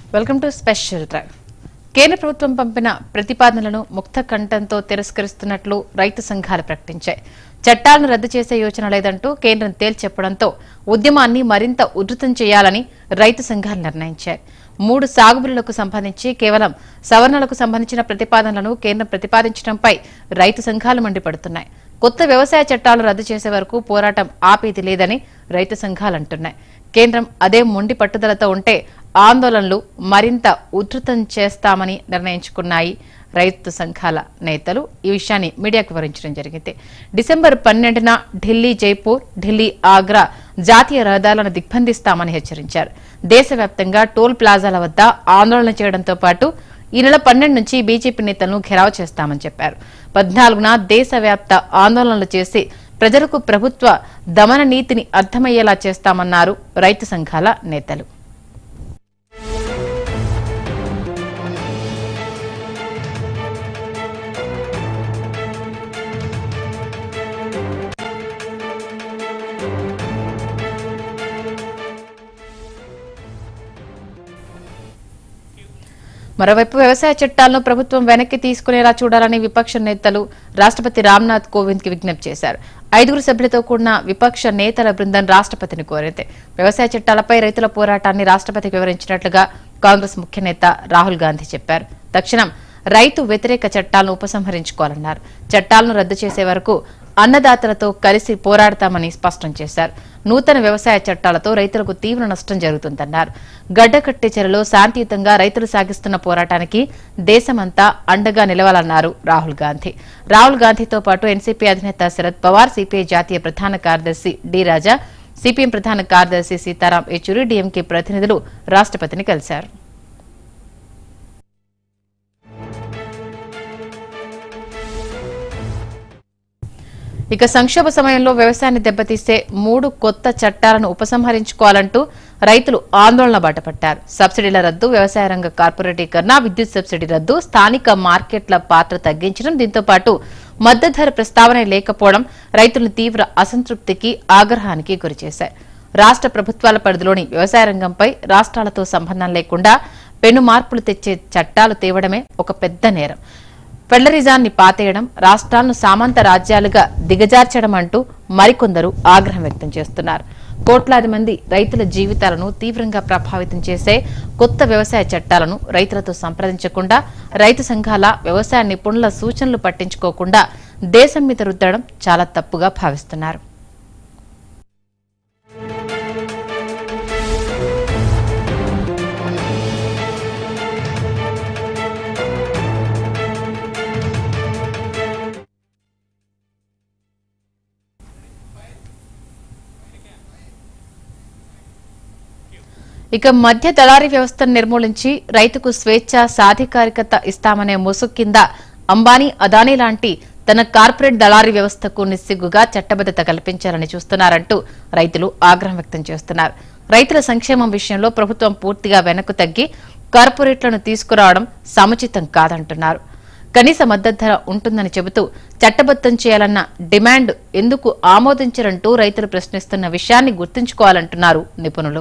Welcome to special drive కేంద్ర ప్రభుత్వం పంపిన ప్రతిపాదనలను ముక్త కంఠంతో తిరస్కరిస్తున్నట్లు రైతు సంఘాలు ప్రకటించాయి చట్టాలను రద్దు చేసే యోచన లేదంటూ కేంద్రం తేల్చెప్పడంతో ఉద్యమాన్ని మరింత ఉధృతం చేయాలని రైతు సంఘాలు నిర్ణయించాయి మూడు సాగుబులకు సంబంధించి కేవలం సవరణలకు సంబంధించిన ప్రతిపాదనలను కేంద్రం ప్రతిపాదించడంపై రైతు సంఘాలు మండిపడుతున్నాయి కొత్త వ్యవసాయ చట్టాలు రద్దు చేసే వరకు పోరాటం ఆపేది లేదని రైతు సంఘాలు అంటున్నాయి కేంద్రం అదే మొండి పట్టుదలతో ఉంటే ఆందోళనలు మరింత ఉధృతం చేస్తామని నిర్ణయించుకున్నాయి రైతు సంఘాల నేతలు ఈ విషయాన్ని మీడియాకు వివరించడం జరిగింది డిసెంబర్ పన్నెండున ఢిల్లీ జైపూర్ ఢిల్లీ ఆగ్రా జాతీయ రహదారులను దిగ్బంధిస్తామని హెచ్చరించారు దేశవ్యాప్తంగా టోల్ ప్లాజాల వద్ద ఆందోళన చేయడంతో పాటు ఈ నెల పన్నెండు నుంచి బీజేపీ నేతలను ఘెరావ్ చేస్తామని చెప్పారు పద్నాలుగున దేశవ్యాప్త ఆందోళనలు చేసి ప్రజలకు ప్రభుత్వ దమన నీతిని అర్థమయ్యేలా చేస్తామన్నారు రైతు సంఘాల నేతలు మరోవైపు వ్యవసాయ చట్టాలను ప్రభుత్వం వెనక్కి తీసుకునేలా చూడాలని విపక్ష నేతలు రాష్ట్రపతి రామ్నాథ్ కోవింద్ కి విజ్ఞప్తి చేశారు ఐదుగురు సభ్యులతో కూడిన విపక్ష నేతల బృందం రాష్ట్రపతిని కోరింది వ్యవసాయ చట్టాలపై రైతుల పోరాటాన్ని రాష్ట్రపతికి వివరించినట్లుగా కాంగ్రెస్ ముఖ్య నేత రాహుల్ గాంధీ చెప్పారు తక్షణం రైతు వ్యతిరేక చట్టాలను ఉపసంహరించుకోవాలన్నారు చట్టాలను రద్దు చేసే వరకు అన్నదాతలతో కలిసి పోరాడతామని స్పష్టం చేశారు నూతన వ్యవసాయ చట్టాలతో రైతులకు తీవ్ర నష్టం జరుగుతుందన్నారు గడ్డకట్టే చెరలో శాంతియుతంగా రైతులు సాగిస్తున్న పోరాటానికి దేశమంతా అండగా నిలవాలన్నారు రాహుల్ గాంధీ రాహుల్ గాంధీతో పాటు ఎన్సీపీ అధినేత శరద్ పవార్ సిపిఐ జాతీయ ప్రధాన కార్యదర్శి డి రాజా సిపిఎం ప్రధాన కార్యదర్శి సీతారాం యేచూరి డీఎంకే ప్రతినిధులు రాష్ట్రపతిని కలిశారు ఇక సంక్షోభ సమయంలో వ్యవసాయాన్ని దెబ్బతీసే మూడు కొత్త చట్టాలను ఉపసంహరించుకోవాలంటూ రైతులు ఆందోళన బాటపట్టారు సబ్సిడీల రద్దు వ్యవసాయ రంగ కార్పొరేటీకరణ విద్యుత్ సబ్సిడీ రద్దు స్థానిక మార్కెట్ల పాత్ర తగ్గించడం దీంతో పాటు మద్దతు ధర ప్రస్తావన లేకపోవడం రైతులను తీవ్ర అసంతృప్తికి ఆగ్రహానికి గురిచేశాయి రాష్ట్ర ప్రభుత్వాల పరిధిలోని వ్యవసాయ రంగంపై రాష్ట్రాలతో సంబంధం లేకుండా పెను మార్పులు తెచ్చే చట్టాలు తేవడమే ఒక పెద్ద నేరం ఫెడరలిజాన్ని పాతేయడం రాష్ట్రాలను సామంత రాజ్యాలుగా దిగజార్చడం అంటూ మరికొందరు ఆగ్రహం వ్యక్తం చేస్తున్నారు కోట్లాది మంది రైతుల జీవితాలను తీవ్రంగా ప్రభావితం చేసే కొత్త వ్యవసాయ చట్టాలను రైతులతో సంప్రదించకుండా రైతు సంఘాల వ్యవసాయ నిపుణుల సూచనలు పట్టించుకోకుండా దేశం మీద రుద్దడం చాలా తప్పుగా భావిస్తున్నారు ఇక మధ్య దళారీ వ్యవస్థను నిర్మూలించి రైతుకు స్వేచ్ఛ సాధికారికత ఇస్తామనే ముసుగు కింద అంబానీ అదానీ లాంటి తన కార్పొరేట్ దళారీ వ్యవస్థకు నిస్సిగ్గుగా చట్టబద్దత కల్పించాలని చూస్తున్నారంటూ రైతులు ఆగ్రహం వ్యక్తం చేస్తున్నారు రైతుల సంక్షేమం విషయంలో ప్రభుత్వం పూర్తిగా వెనక్కు తగ్గి కార్పొరేట్లను తీసుకురావడం సముచితం కాదంటున్నారు కనీస మద్దతు ధర ఉంటుందని చెబుతూ చట్టబద్దం చేయాలన్న డిమాండ్ ఎందుకు ఆమోదించరంటూ రైతులు ప్రశ్నిస్తున్న విషయాన్ని గుర్తుంచుకోవాలంటున్నారు నిపుణులు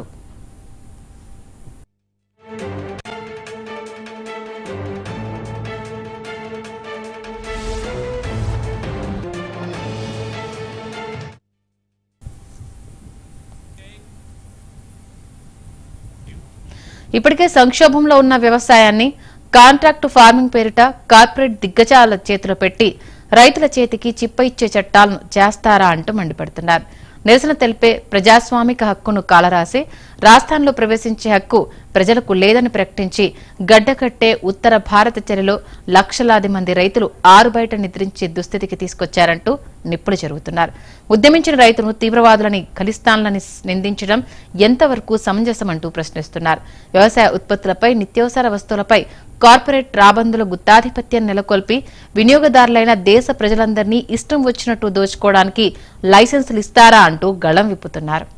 ఇప్పటికే సంక్షోభంలో ఉన్న వ్యవసాయాన్ని కాంట్రాక్టు ఫార్మింగ్ పేరిట కార్పొరేట్ దిగ్గజాల చేతిలో పెట్టి రైతుల చేతికి చిప్ప ఇచ్చే చట్టాలను చేస్తారా అంటూ మండిపడుతున్నారు నిరసన తెలిపే ప్రజాస్వామిక హక్కును కాలరాసి రాష్ట్రంలో ప్రవేశించే హక్కు ప్రజలకు లేదని ప్రకటించి గడ్డకట్టే ఉత్తర భారత చర్యలో లక్షలాది మంది రైతులు ఆరుబయట నిద్రించే దుస్థితికి తీసుకొచ్చారంటూ నిప్పులు జరుగుతున్నారు ఉద్యమించిన రైతును తీవ్రవాదులని ఖలిస్తాన్లని నిందించడం ఎంతవరకు సమంజసమంటూ ప్రశ్నిస్తున్నారు వ్యవసాయ ఉత్పత్తులపై నిత్యావసర వస్తువులపై కార్పొరేట్ రాబందుల గుత్తాధిపత్యం నెలకొల్పి వినియోగదారులైన దేశ ప్రజలందరినీ ఇష్టం వచ్చినట్టు దోచుకోవడానికి లైసెన్సులు ఇస్తారా అంటూ గళం విప్పుతున్నారు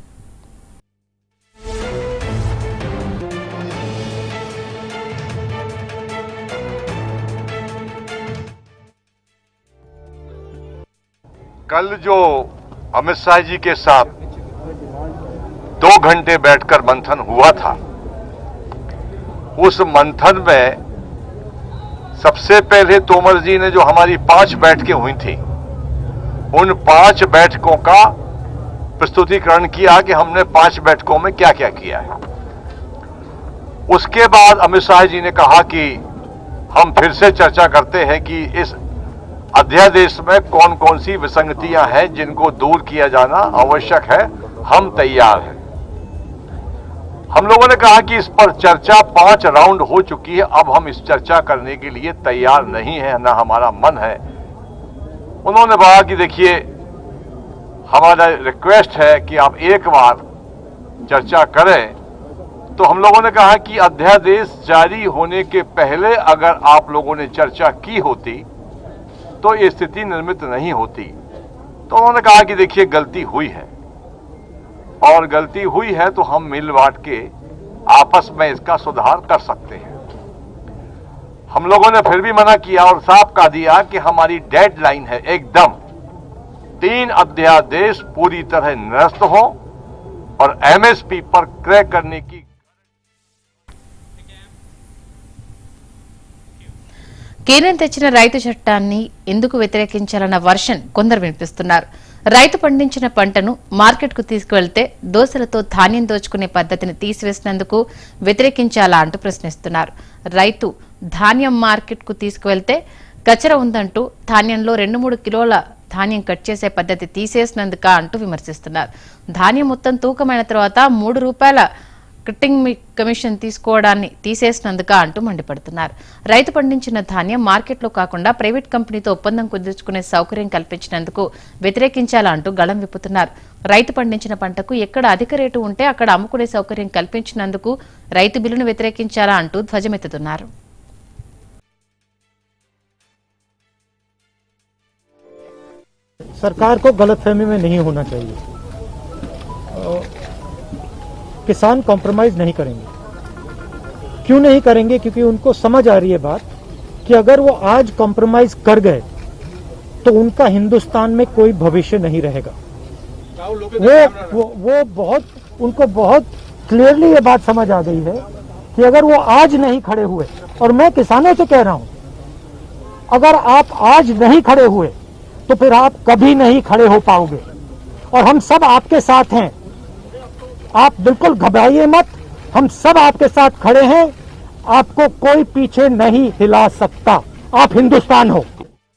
कल जो अमित शाह जी के साथ दो घंटे बैठकर मंथन हुआ था उस मंथन में सबसे पहले तोमर जी ने जो हमारी पांच बैठकें हुई थी उन पांच बैठकों का प्रस्तुतिकरण किया कि हमने पांच बैठकों में क्या क्या किया है उसके बाद अमित शाह जी ने कहा कि हम फिर से चर्चा करते हैं कि इस अध्यादेश में कौन कौन सी विसंगतियां हैं जिनको दूर किया जाना आवश्यक है हम तैयार हैं हम लोगों ने कहा कि इस पर चर्चा पांच राउंड हो चुकी है अब हम इस चर्चा करने के लिए तैयार नहीं है ना हमारा मन है उन्होंने कहा कि देखिए हमारा रिक्वेस्ट है कि आप एक बार चर्चा करें तो हम लोगों ने कहा कि अध्यादेश जारी होने के पहले अगर आप लोगों ने चर्चा की होती तो ये स्थिति निर्मित नहीं होती तो उन्होंने कहा कि देखिए गलती हुई है और गलती हुई है तो हम मिल बांट के आपस में इसका सुधार कर सकते हैं हम लोगों ने फिर भी मना किया और साफ कह दिया कि हमारी डेडलाइन है एकदम तीन अध्यादेश पूरी तरह निरस्त हो और एमएसपी पर क्रय करने की కేంద్రం తెచ్చిన రైతు చట్టాన్ని ఎందుకు వ్యతిరేకించాలన్న వర్షన్ కొందరు వినిపిస్తున్నారు రైతు పండించిన పంటను మార్కెట్కు తీసుకువెళ్తే దోశలతో ధాన్యం దోచుకునే పద్ధతిని తీసివేసినందుకు వ్యతిరేకించాలా అంటూ ప్రశ్నిస్తున్నారు రైతు ధాన్యం మార్కెట్కు తీసుకువెళ్తే కచర ఉందంటూ ధాన్యంలో రెండు మూడు కిలోల ధాన్యం కట్ చేసే పద్ధతి తీసేసినందుక అంటూ విమర్శిస్తున్నారు ధాన్యం మొత్తం తూకమైన తర్వాత మూడు రూపాయల కటింగ్ మీ- కమిషన్ తీసుకోవడాన్ని తీసేసినందుక అంటూ మండిపడుతున్నారు రైతు పండించిన ధాన్యం మార్కెట్లో కాకుండా ప్రైవేట్ కంపెనీతో ఒప్పందం కుదుర్చుకునే సౌకర్యం కల్పించినందుకు వ్యతిరేకించాలా అంటూ గళం విప్పుతున్నారు రైతు పండించిన పంటకు ఎక్కడ అధిక రేటు ఉంటే అక్కడ అమ్ముకునే సౌకర్యం కల్పించినందుకు రైతు బిల్లును వ్యతిరేకించాలా అంటూ ధ్వజమెత్తుతున్నారు सरकार को गलतफहमी में नहीं होना चाहिए अ, किसान कॉम्प्रोमाइज नहीं करेंगे क्यों नहीं करेंगे क्योंकि उनको समझ आ रही है बात कि अगर वो आज कॉम्प्रोमाइज कर गए तो उनका हिंदुस्तान में कोई भविष्य नहीं रहेगा वो वो वो बहुत उनको बहुत क्लियरली ये बात समझ आ गई है कि अगर वो आज नहीं खड़े हुए और मैं किसानों से कह रहा हूं अगर आप आज नहीं खड़े हुए तो फिर आप कभी नहीं खड़े हो पाओगे और हम सब आपके साथ हैं आप बिल्कुल घबराइए मत हम सब आपके साथ खड़े हैं आपको कोई पीछे नहीं हिला सकता आप हिंदुस्तान हो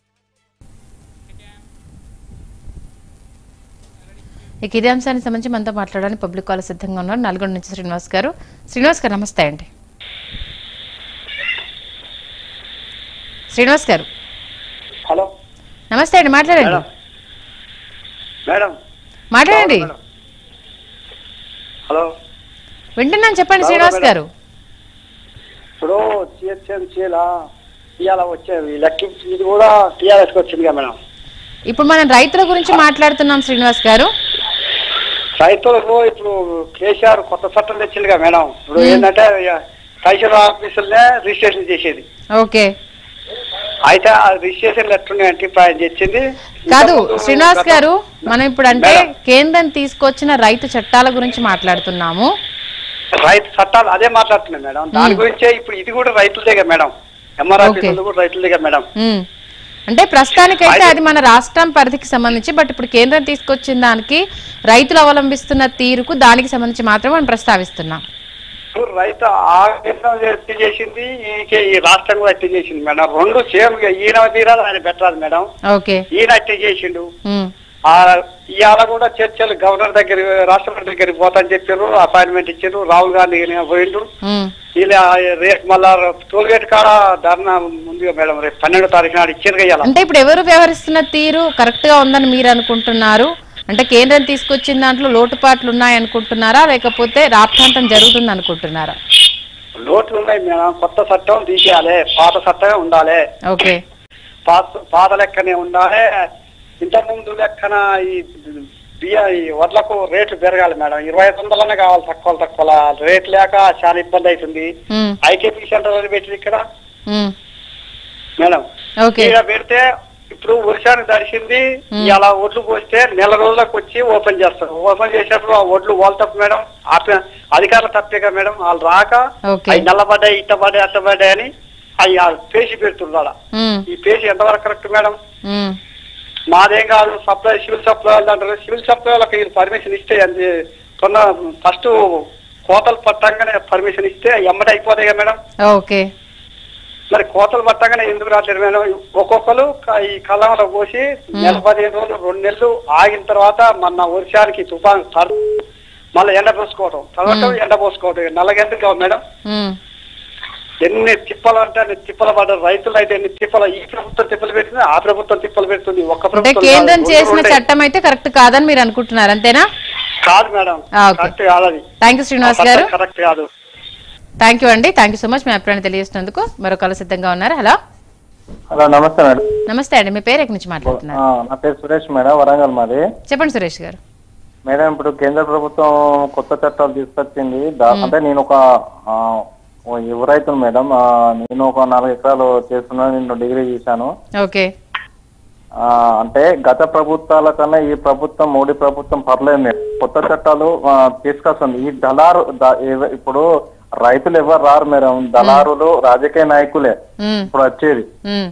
ఇక ఇదే అంశానికి సంబంధించి మనతో మాట్లాడడానికి పబ్లిక్ కాల్ సిద్ధంగా ఉన్నారు నల్గొండ నుంచి శ్రీనివాస్ గారు శ్రీనివాస్ గారు నమస్తే అండి శ్రీనివాస్ గారు హలో నమస్తే అండి మాట్లాడండి మేడం మేడం మాట్లాడండి మేడం. హలో వింటున్నాను చెప్పండి శ్రీనివాస్ గారు ఇప్పుడు జిహెచ్ఎంసీలా ఇవాళ వచ్చేది లెక్కించి ఇది కూడా టీఆర్ఎస్కి వచ్చింది కదా మేడం ఇప్పుడు మనం రైతుల గురించి మాట్లాడుతున్నాం శ్రీనివాస్ గారు రైతులకు ఇప్పుడు కేసీఆర్ కొత్త చట్టం తెచ్చింది కదా మేడం ఇప్పుడు ఏంటంటే ఇక తహసీల్ ఆఫీసులనే రిజిస్ట్రేషన్ చేసేది ఓకే అయితే ఆ రిజిస్ట్రేషన్లు ఎట్లున్నాయంటే ఇప్పుడు ఆయన తెచ్చింది కాదు ఇంతకుముందు శ్రీనివాస్ గత- గారు మనం ఇప్పుడు అంటే మేడం. కేంద్రం తీసుకొచ్చిన రైతు చట్టాల గురించి మాట్లాడుతున్నాము రైతు చట్టాలు అదే మాట్లాడుతున్నాయి మేడం దాని గురించే ఇప్పుడు ఇది కూడా రైతులదే కదా మేడం ఎంఆర్ ఓకే. ఆఫీసులు కూడా రైతులదే కదా మేడం ఉమ్. అంటే ప్రస్తుతానికైతే అయితే- అది మన రాష్ట్రం పరిధికి సంబంధించి బట్ ఇప్పుడు కేంద్రం తీసుకొచ్చిన దానికి రైతులు అవలంబిస్తున్న తీరుకు దానికి సంబంధించి మాత్రమే మనం ప్రస్తావిస్తున్నాం ఇప్పుడు రైతు ఆ కేంద్రం ఎత్తి చేసింది ఈ ఈ రాష్ట్రం కూడా ఎత్తి చేసింది మేడం రెండు సేమ్ గా ఈయన తీరాలి ఆయన పెట్టరాదు మేడం ఓకే ఈయన ఎత్తి చేసిండు ఉమ్. ఆ ఇవాళ కూడా చర్చలు గవర్నర్ దగ్గర రాష్ట్రపతి దగ్గరికి పోతాని చెప్పారు అపాయింట్మెంట్ ఇచ్చారు రాహుల్ గాంధీ ఈయన పోయిండు ఉమ్. ఇలా రేపు మళ్ళా టోల్గేట్ కాడ ధర్నా ముందుగా మేడం రేపు పన్నెండో తారీఖు నాడు ఇచ్చారు ఇవాళ అంటే ఇప్పుడు ఎవరు వ్యవహరిస్తున్న తీరు కరెక్ట్ గా ఉందని మీరు అనుకుంటున్నారు అంటే కేంద్రం తీసుకొచ్చిన దాంట్లో లోటుపాట్లు ఉన్నాయి అనుకుంటున్నారా లేకపోతే రాప్తాంతం జరుగుతుంది అనుకుంటున్నారా లోట్లు ఉన్నాయి మేడం కొత్త చట్టం తీసేయాలి పాత చట్టమే ఉండాలి ఓకే పాత పాత లెక్కనే ఉండాలి ఇంత ముందు లెక్కన ఈ బియ్య ఈ వడ్లకు రేట్లు పెరగాలి మేడం ఇరవై ఐదు వందలనే కావాలి తక్కువ తక్కువ రేట్ లేక చాలా ఇబ్బంది అవుతుంది ఉమ్. ఐకేపీ సెంటర్ అని పెట్టింది ఇక్కడ ఉమ్. మేడం ఓకే ఇక్కడ పెడితే ఇప్పుడు వర్షానికి తడిసింది ఇలా ఒడ్లు పోస్తే నెల రోజులకు వచ్చి ఓపెన్ చేస్తారు ఓపెన్ చేసేటప్పుడు ఆ ఒడ్లు వాళ్ళు తప్ప మేడం ఆపి అధికారులు తప్పేగా మేడం వాళ్ళు రాక ఓకే. అవి నల్లబడ్డాయి ఇట్టబడ్డాయి అట్టబడ్డాయి అని అవి ఆ పేసి పెడుతున్నారు ఆడ. ఉమ్, ఈ పేసి ఎంతవరకు కరెక్ట్ మేడం ఉమ్, మాదేం కాదు సప్లై సివిల్ సప్లై వాళ్ళు అంటారు సివిల్ సప్లై వాళ్ళకి వీళ్ళు పర్మిషన్ ఇస్తే అది కొన్న ఫస్ట్ కోతలు పట్టంగానే పర్మిషన్ ఇస్తే ఎమ్మటి అయిపోతాయి కదా మేడం ఓకే మరి కోతలు పట్టంగానే ఎందుకు రావట్లేదు మేడం ఒక్కొక్కరు క- ఈ కళ్ళంలో పోసి నెల పదిహేను రోజులు రెండు నెలలు ఆగిన తర్వాత మన వర్షానికి తుఫాన్ తర్- మళ్ళీ ఎండ పోసుకోవటం తర్వాత ఎండ పోసుకోవటం నల్లగెందుకు కావు మేడం ఉమ్, ఎన్ని తిప్పలు అంటే అన్ని తిప్పలు పడ్డారు రైతులు అయితే ఎన్ని తిప్పలు ఈ ప్రభుత్వం తిప్పలు పెట్టింది ఆ ప్రభుత్వం తిప్పలు పెడుతుంది ఒక్క అంటే ప్రభుత్వం కేంద్రం కాదు, చేసిన రెండు చట్టం అయితే కరెక్ట్ కాదని మీరు అనుకుంటున్నారు అంతేనా కాదు మేడం ఆ, ఓకే. కరెక్ట్ కాదు అది thank you Srinivas garu correct కాదు థ్యాంక్ యూ అండి థ్యాంక్ యూ సో మచ్ మీ అభిప్రాయాన్ని తెలియజేసినందుకు మరొకరు సిద్ధంగా ఉన్నారు హలో హలో నమస్తే మేడం నమస్తే అండి మీ పేరు ఎక్కడి నుంచి మాట్లాడుతున్నారు ఆ, నా పేరు సురేష్ మేడం వరంగల్ మాది చెప్పండి సురేష్ గారు మేడం ఇప్పుడు కేంద్ర ప్రభుత్వం కొత్త చట్టాలు తీసుకొచ్చింది దా- అంటే నేను ఒక ఆ, ఓ యువ రైతును మేడం ఆ, నేను ఒక నాలుగు ఎకరాలు చేస్తున్నాను నేను డిగ్రీ చేశాను ఓకే ఆ, అంటే గత ప్రభుత్వాల కన్నా ఈ ప్రభుత్వం మోడీ ప్రభుత్వం పర్లేదు మేడం. కొత్త చట్టాలు ఆ, తీసుకొస్తుంది ఈ దళారు ద- ఏవ- ఇప్పుడు రైతులు ఎవరు రారు మేడం దళారులు రాజకీయ నాయకులే ఉమ్, ఇప్పుడు వచ్చేది ఉమ్,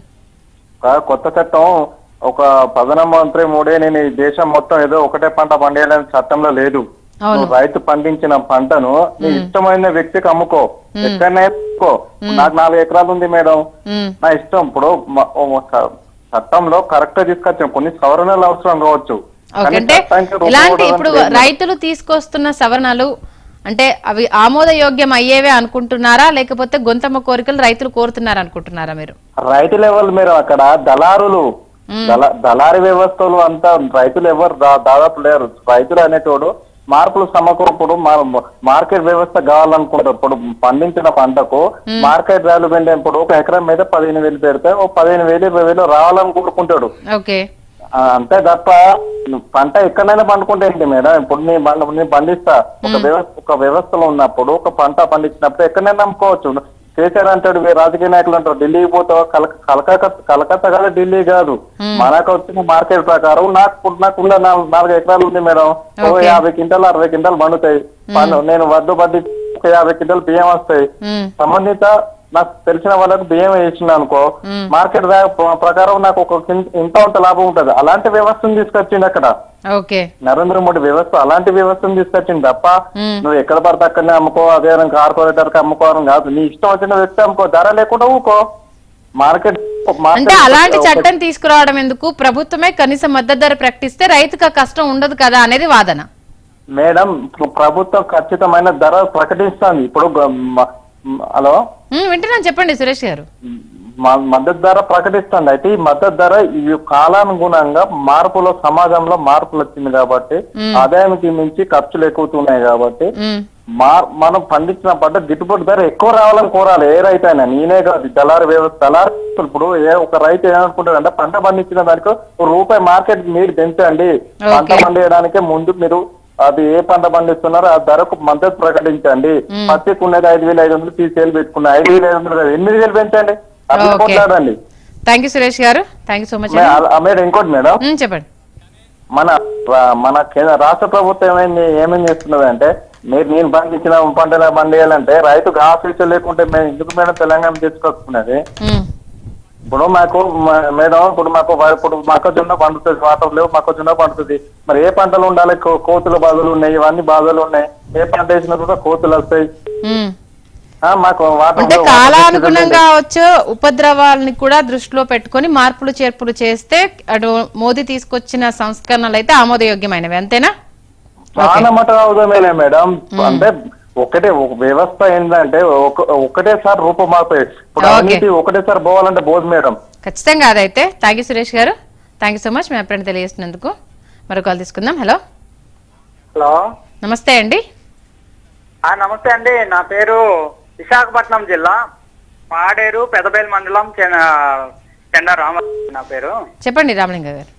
ఒక కొత్త చట్టం ఒక ప్రధానమంత్రి మోడీ నేను ఈ దేశం మొత్తం ఏదో ఒకటే పంట పండియాలని చట్టంలో లేదు అవును నువ్వు రైతు పండించిన పంటను నీ ఇష్టమైన వ్యక్తికి అమ్ముకో ఎక్కడైనా అమ్ముకో నాకు నాలుగు ఎకరాలు ఉంది మేడం ఉమ్, నా ఇష్టం ఇప్పుడు మ- ఓ చ- చట్టంలో కరెక్ట్ తీసుకొచ్చాం కొన్ని సవరణలు అవసరం కావచ్చు ఓకే కానీ అంటే చట్టానికి రూపం ఇలాంటి ఇవ్వడం ఇప్పుడు లేదు. రైతులు తీసుకొస్తున్న సవరణలు అంటే అవి ఆమోదయోగ్యం అయ్యేవే అనుకుంటున్నారా లేకపోతే గొంతమ్మ కోరికలు రైతులు కోరుతున్నారు అనుకుంటున్నారా మీరు రైతు లెవెల్ మీరు అక్కడ దళారులు దళ- దళారి వ్యవస్థలు అంతా రైతులు ఎవరు దా- దాదాపు లేరు రైతులు అనేటోడు మార్పులు సమకూరప్పుడు మా- మార్కెట్ వ్యవస్థ కావాలనుకుంటారు ఇప్పుడు పండించిన పంటకు మార్కెట్ వాల్యూ పెండే ఇప్పుడు ఒక ఎకరం మీద పదిహేను వేలు పెడితే ఒక పదిహేను వేలు ఇరవై వేలు రావాలని కోరుకుంటాడు ఓకే ఆ, అంతే తప్ప నువ్వు పంట ఎక్కడైనా పండుకుంటే ఏంటి మేడం ఇప్పుడు నీ బండ- నీ పండిస్తా ఒక వ్యవస్థ ఒక వ్యవస్థలో ఉన్నప్పుడు ఒక పంట పండించినప్పుడు ఎక్కడైనా నమ్ముకోవచ్చు కేసీఆర్ అంటాడు "వీ రాజకీయ నాయకులు అంటారు ఢిల్లీకి పోతావు కలక కలకత్తా కలకత్తా కాదు ఢిల్లీ కాదు మనకు వచ్చిన మార్కెట్ ప్రకారం నాకు నాకున్న నాలుగు నాలుగు ఎకరాలు ఉంది మేడం ఓ Okay. యాభై క్వింటాలు అరవై క్వింటాలు పండుతాయి పండు నేను వడ్డు పడ్డి ఒక యాభై క్వింటాలు బియ్యం వస్తాయి ఉమ్, సంబంధిత నాకు తెలిసిన వాళ్ళకు బియ్యం వేసిన అనుకో మార్కెట్ ధర ప్ర- ప్రకారం నాకు ఒక కిం- ఇంత అంత లాభం ఉంటది అలాంటి వ్యవస్థను తీసుకొచ్చింది అక్కడ ఓకే నరేంద్ర మోడీ వ్యవస్థ అలాంటి వ్యవస్థను తీసుకొచ్చింది తప్ప మ్మ్. నువ్వు ఎక్కడ పడితే అక్కడనే అమ్ముకో అదే కార్పొరేటర్ కి అమ్ముకోవడం కాదు నీ ఇష్టం వచ్చిన వ్యక్తి అమ్ముకో ధర లేకుండా ఊకో మార్కెట్ అంటే అలాంటి చట్టం తీసుకురావడం ఎందుకు ప్రభుత్వమే కనీస మద్దతు ధర ప్రకటిస్తే రైతుకు ఆ కష్టం ఉండదు కదా అనేది వాదన మేడం ప్ర- ప్రభుత్వం ఖచ్చితమైన ధర ప్రకటిస్తుంది ఇప్పుడు గ- మ- మ- హలో ఉమ్, వింటున్నాను చెప్పండి సురేష్ గారు మ- మద్దతు ధర ప్రకటిస్తుంది అయితే ఈ మద్దతు ధర ఈ కాలానుగుణంగా మార్పులో సమాజంలో మార్పులు వచ్చింది కాబట్టి ఆదాయానికి మించి ఖర్చులు ఎక్కువతున్నాయి కాబట్టి ఉమ్, మార్ మనం పండించిన పంట గిట్టుబాటు ధర ఎక్కువ రావాలని కోరాలి ఏ రైతు అయినా నేనే కాదు దళారు వ్యవస్థ దళారు ఇప్పుడు ఏ ఒక రైతు ఏమనుకుంటాడంటే పంట పండించిన దానికి ఒక రూపాయి మార్కెట్ మీరు పెంచండి పంట Okay. పండించడానికి ముందు మీరు అది ఏ పంట పండిస్తున్నారో ఆ ధరకు మద్దతు ప్రకటించండి పత్తికి ఉన్నది ఐదు వేలు ఐదు వందలు తీసేలు పెట్టుకున్న ఐదు వేలు ఐదు వందలు కాదు, ఎనిమిది వేలు పెంచండి అట్లా Okay. కొట్లాడండి thank you Suresh garu thank you so much మే- ఆ- మేడం ఇంకోటి మేడం ఉమ్, చెప్పండి మన రా- మన కేంద్ర రాష్ట్ర ప్రభుత్వం ఏమైంది ఏమేం చేస్తున్నది అంటే మీరు నేను పండించిన పంటలు పండియాలంటే రైతుకు ఆఫీసు లేకుంటే మేము ఎందుకు మేడం తెలంగాణ తీసుకొస్తున్నది ఉమ్, ఇప్పుడు మాకు మ- మేడం ఇప్పుడు మాకు వా- ఇప్పుడు మొక్కజొన్న పండుతుంది వాటర్ లేవు మొక్కజొన్న పండుతుంది మరి ఏ పంటలు ఉండాలి కో- కోతుల బాధలు ఉన్నాయి ఇవన్నీ బాధలు ఉన్నాయి ఏ పంట వేసినా కూడా కోతులు వస్తాయి ఉమ్. ఆ, మాకు వాటర్ అంటే లేవు, వాటర్ కాలానుగుణంగా వచ్చే ఉపద్రవాలని కూడా దృష్టిలో పెట్టుకొని మార్పులు చేర్పులు చేస్తే అటు మోదీ తీసుకొచ్చిన సంస్కరణలు అయితే ఆమోదయోగ్యమైనవి అంతేనా చాలా మటుకు అవసరమేలే మేడం అంటే ఒకటే ఒక వ్యవస్థ ఏంటంటే ఒక ఒకటేసారి రూపం మారుతాయి ఇప్పుడు Okay. అవినీతి ఒకటేసారి పోవాలంటే పోదు మేడం ఖచ్చితంగా అదైతే thank you Suresh garu thank you so much మీ అప్రెంట్ తెలియజేసినందుకు మరో కాల్ తీసుకుందాం హలో హలో నమస్తే అండి ఆ, నమస్తే అండి నా పేరు విశాఖపట్నం జిల్లా పాడేరు పెదబేలు మండలం చెన- చెండ రామ నా పేరు చెప్పండి రామలింగ గారు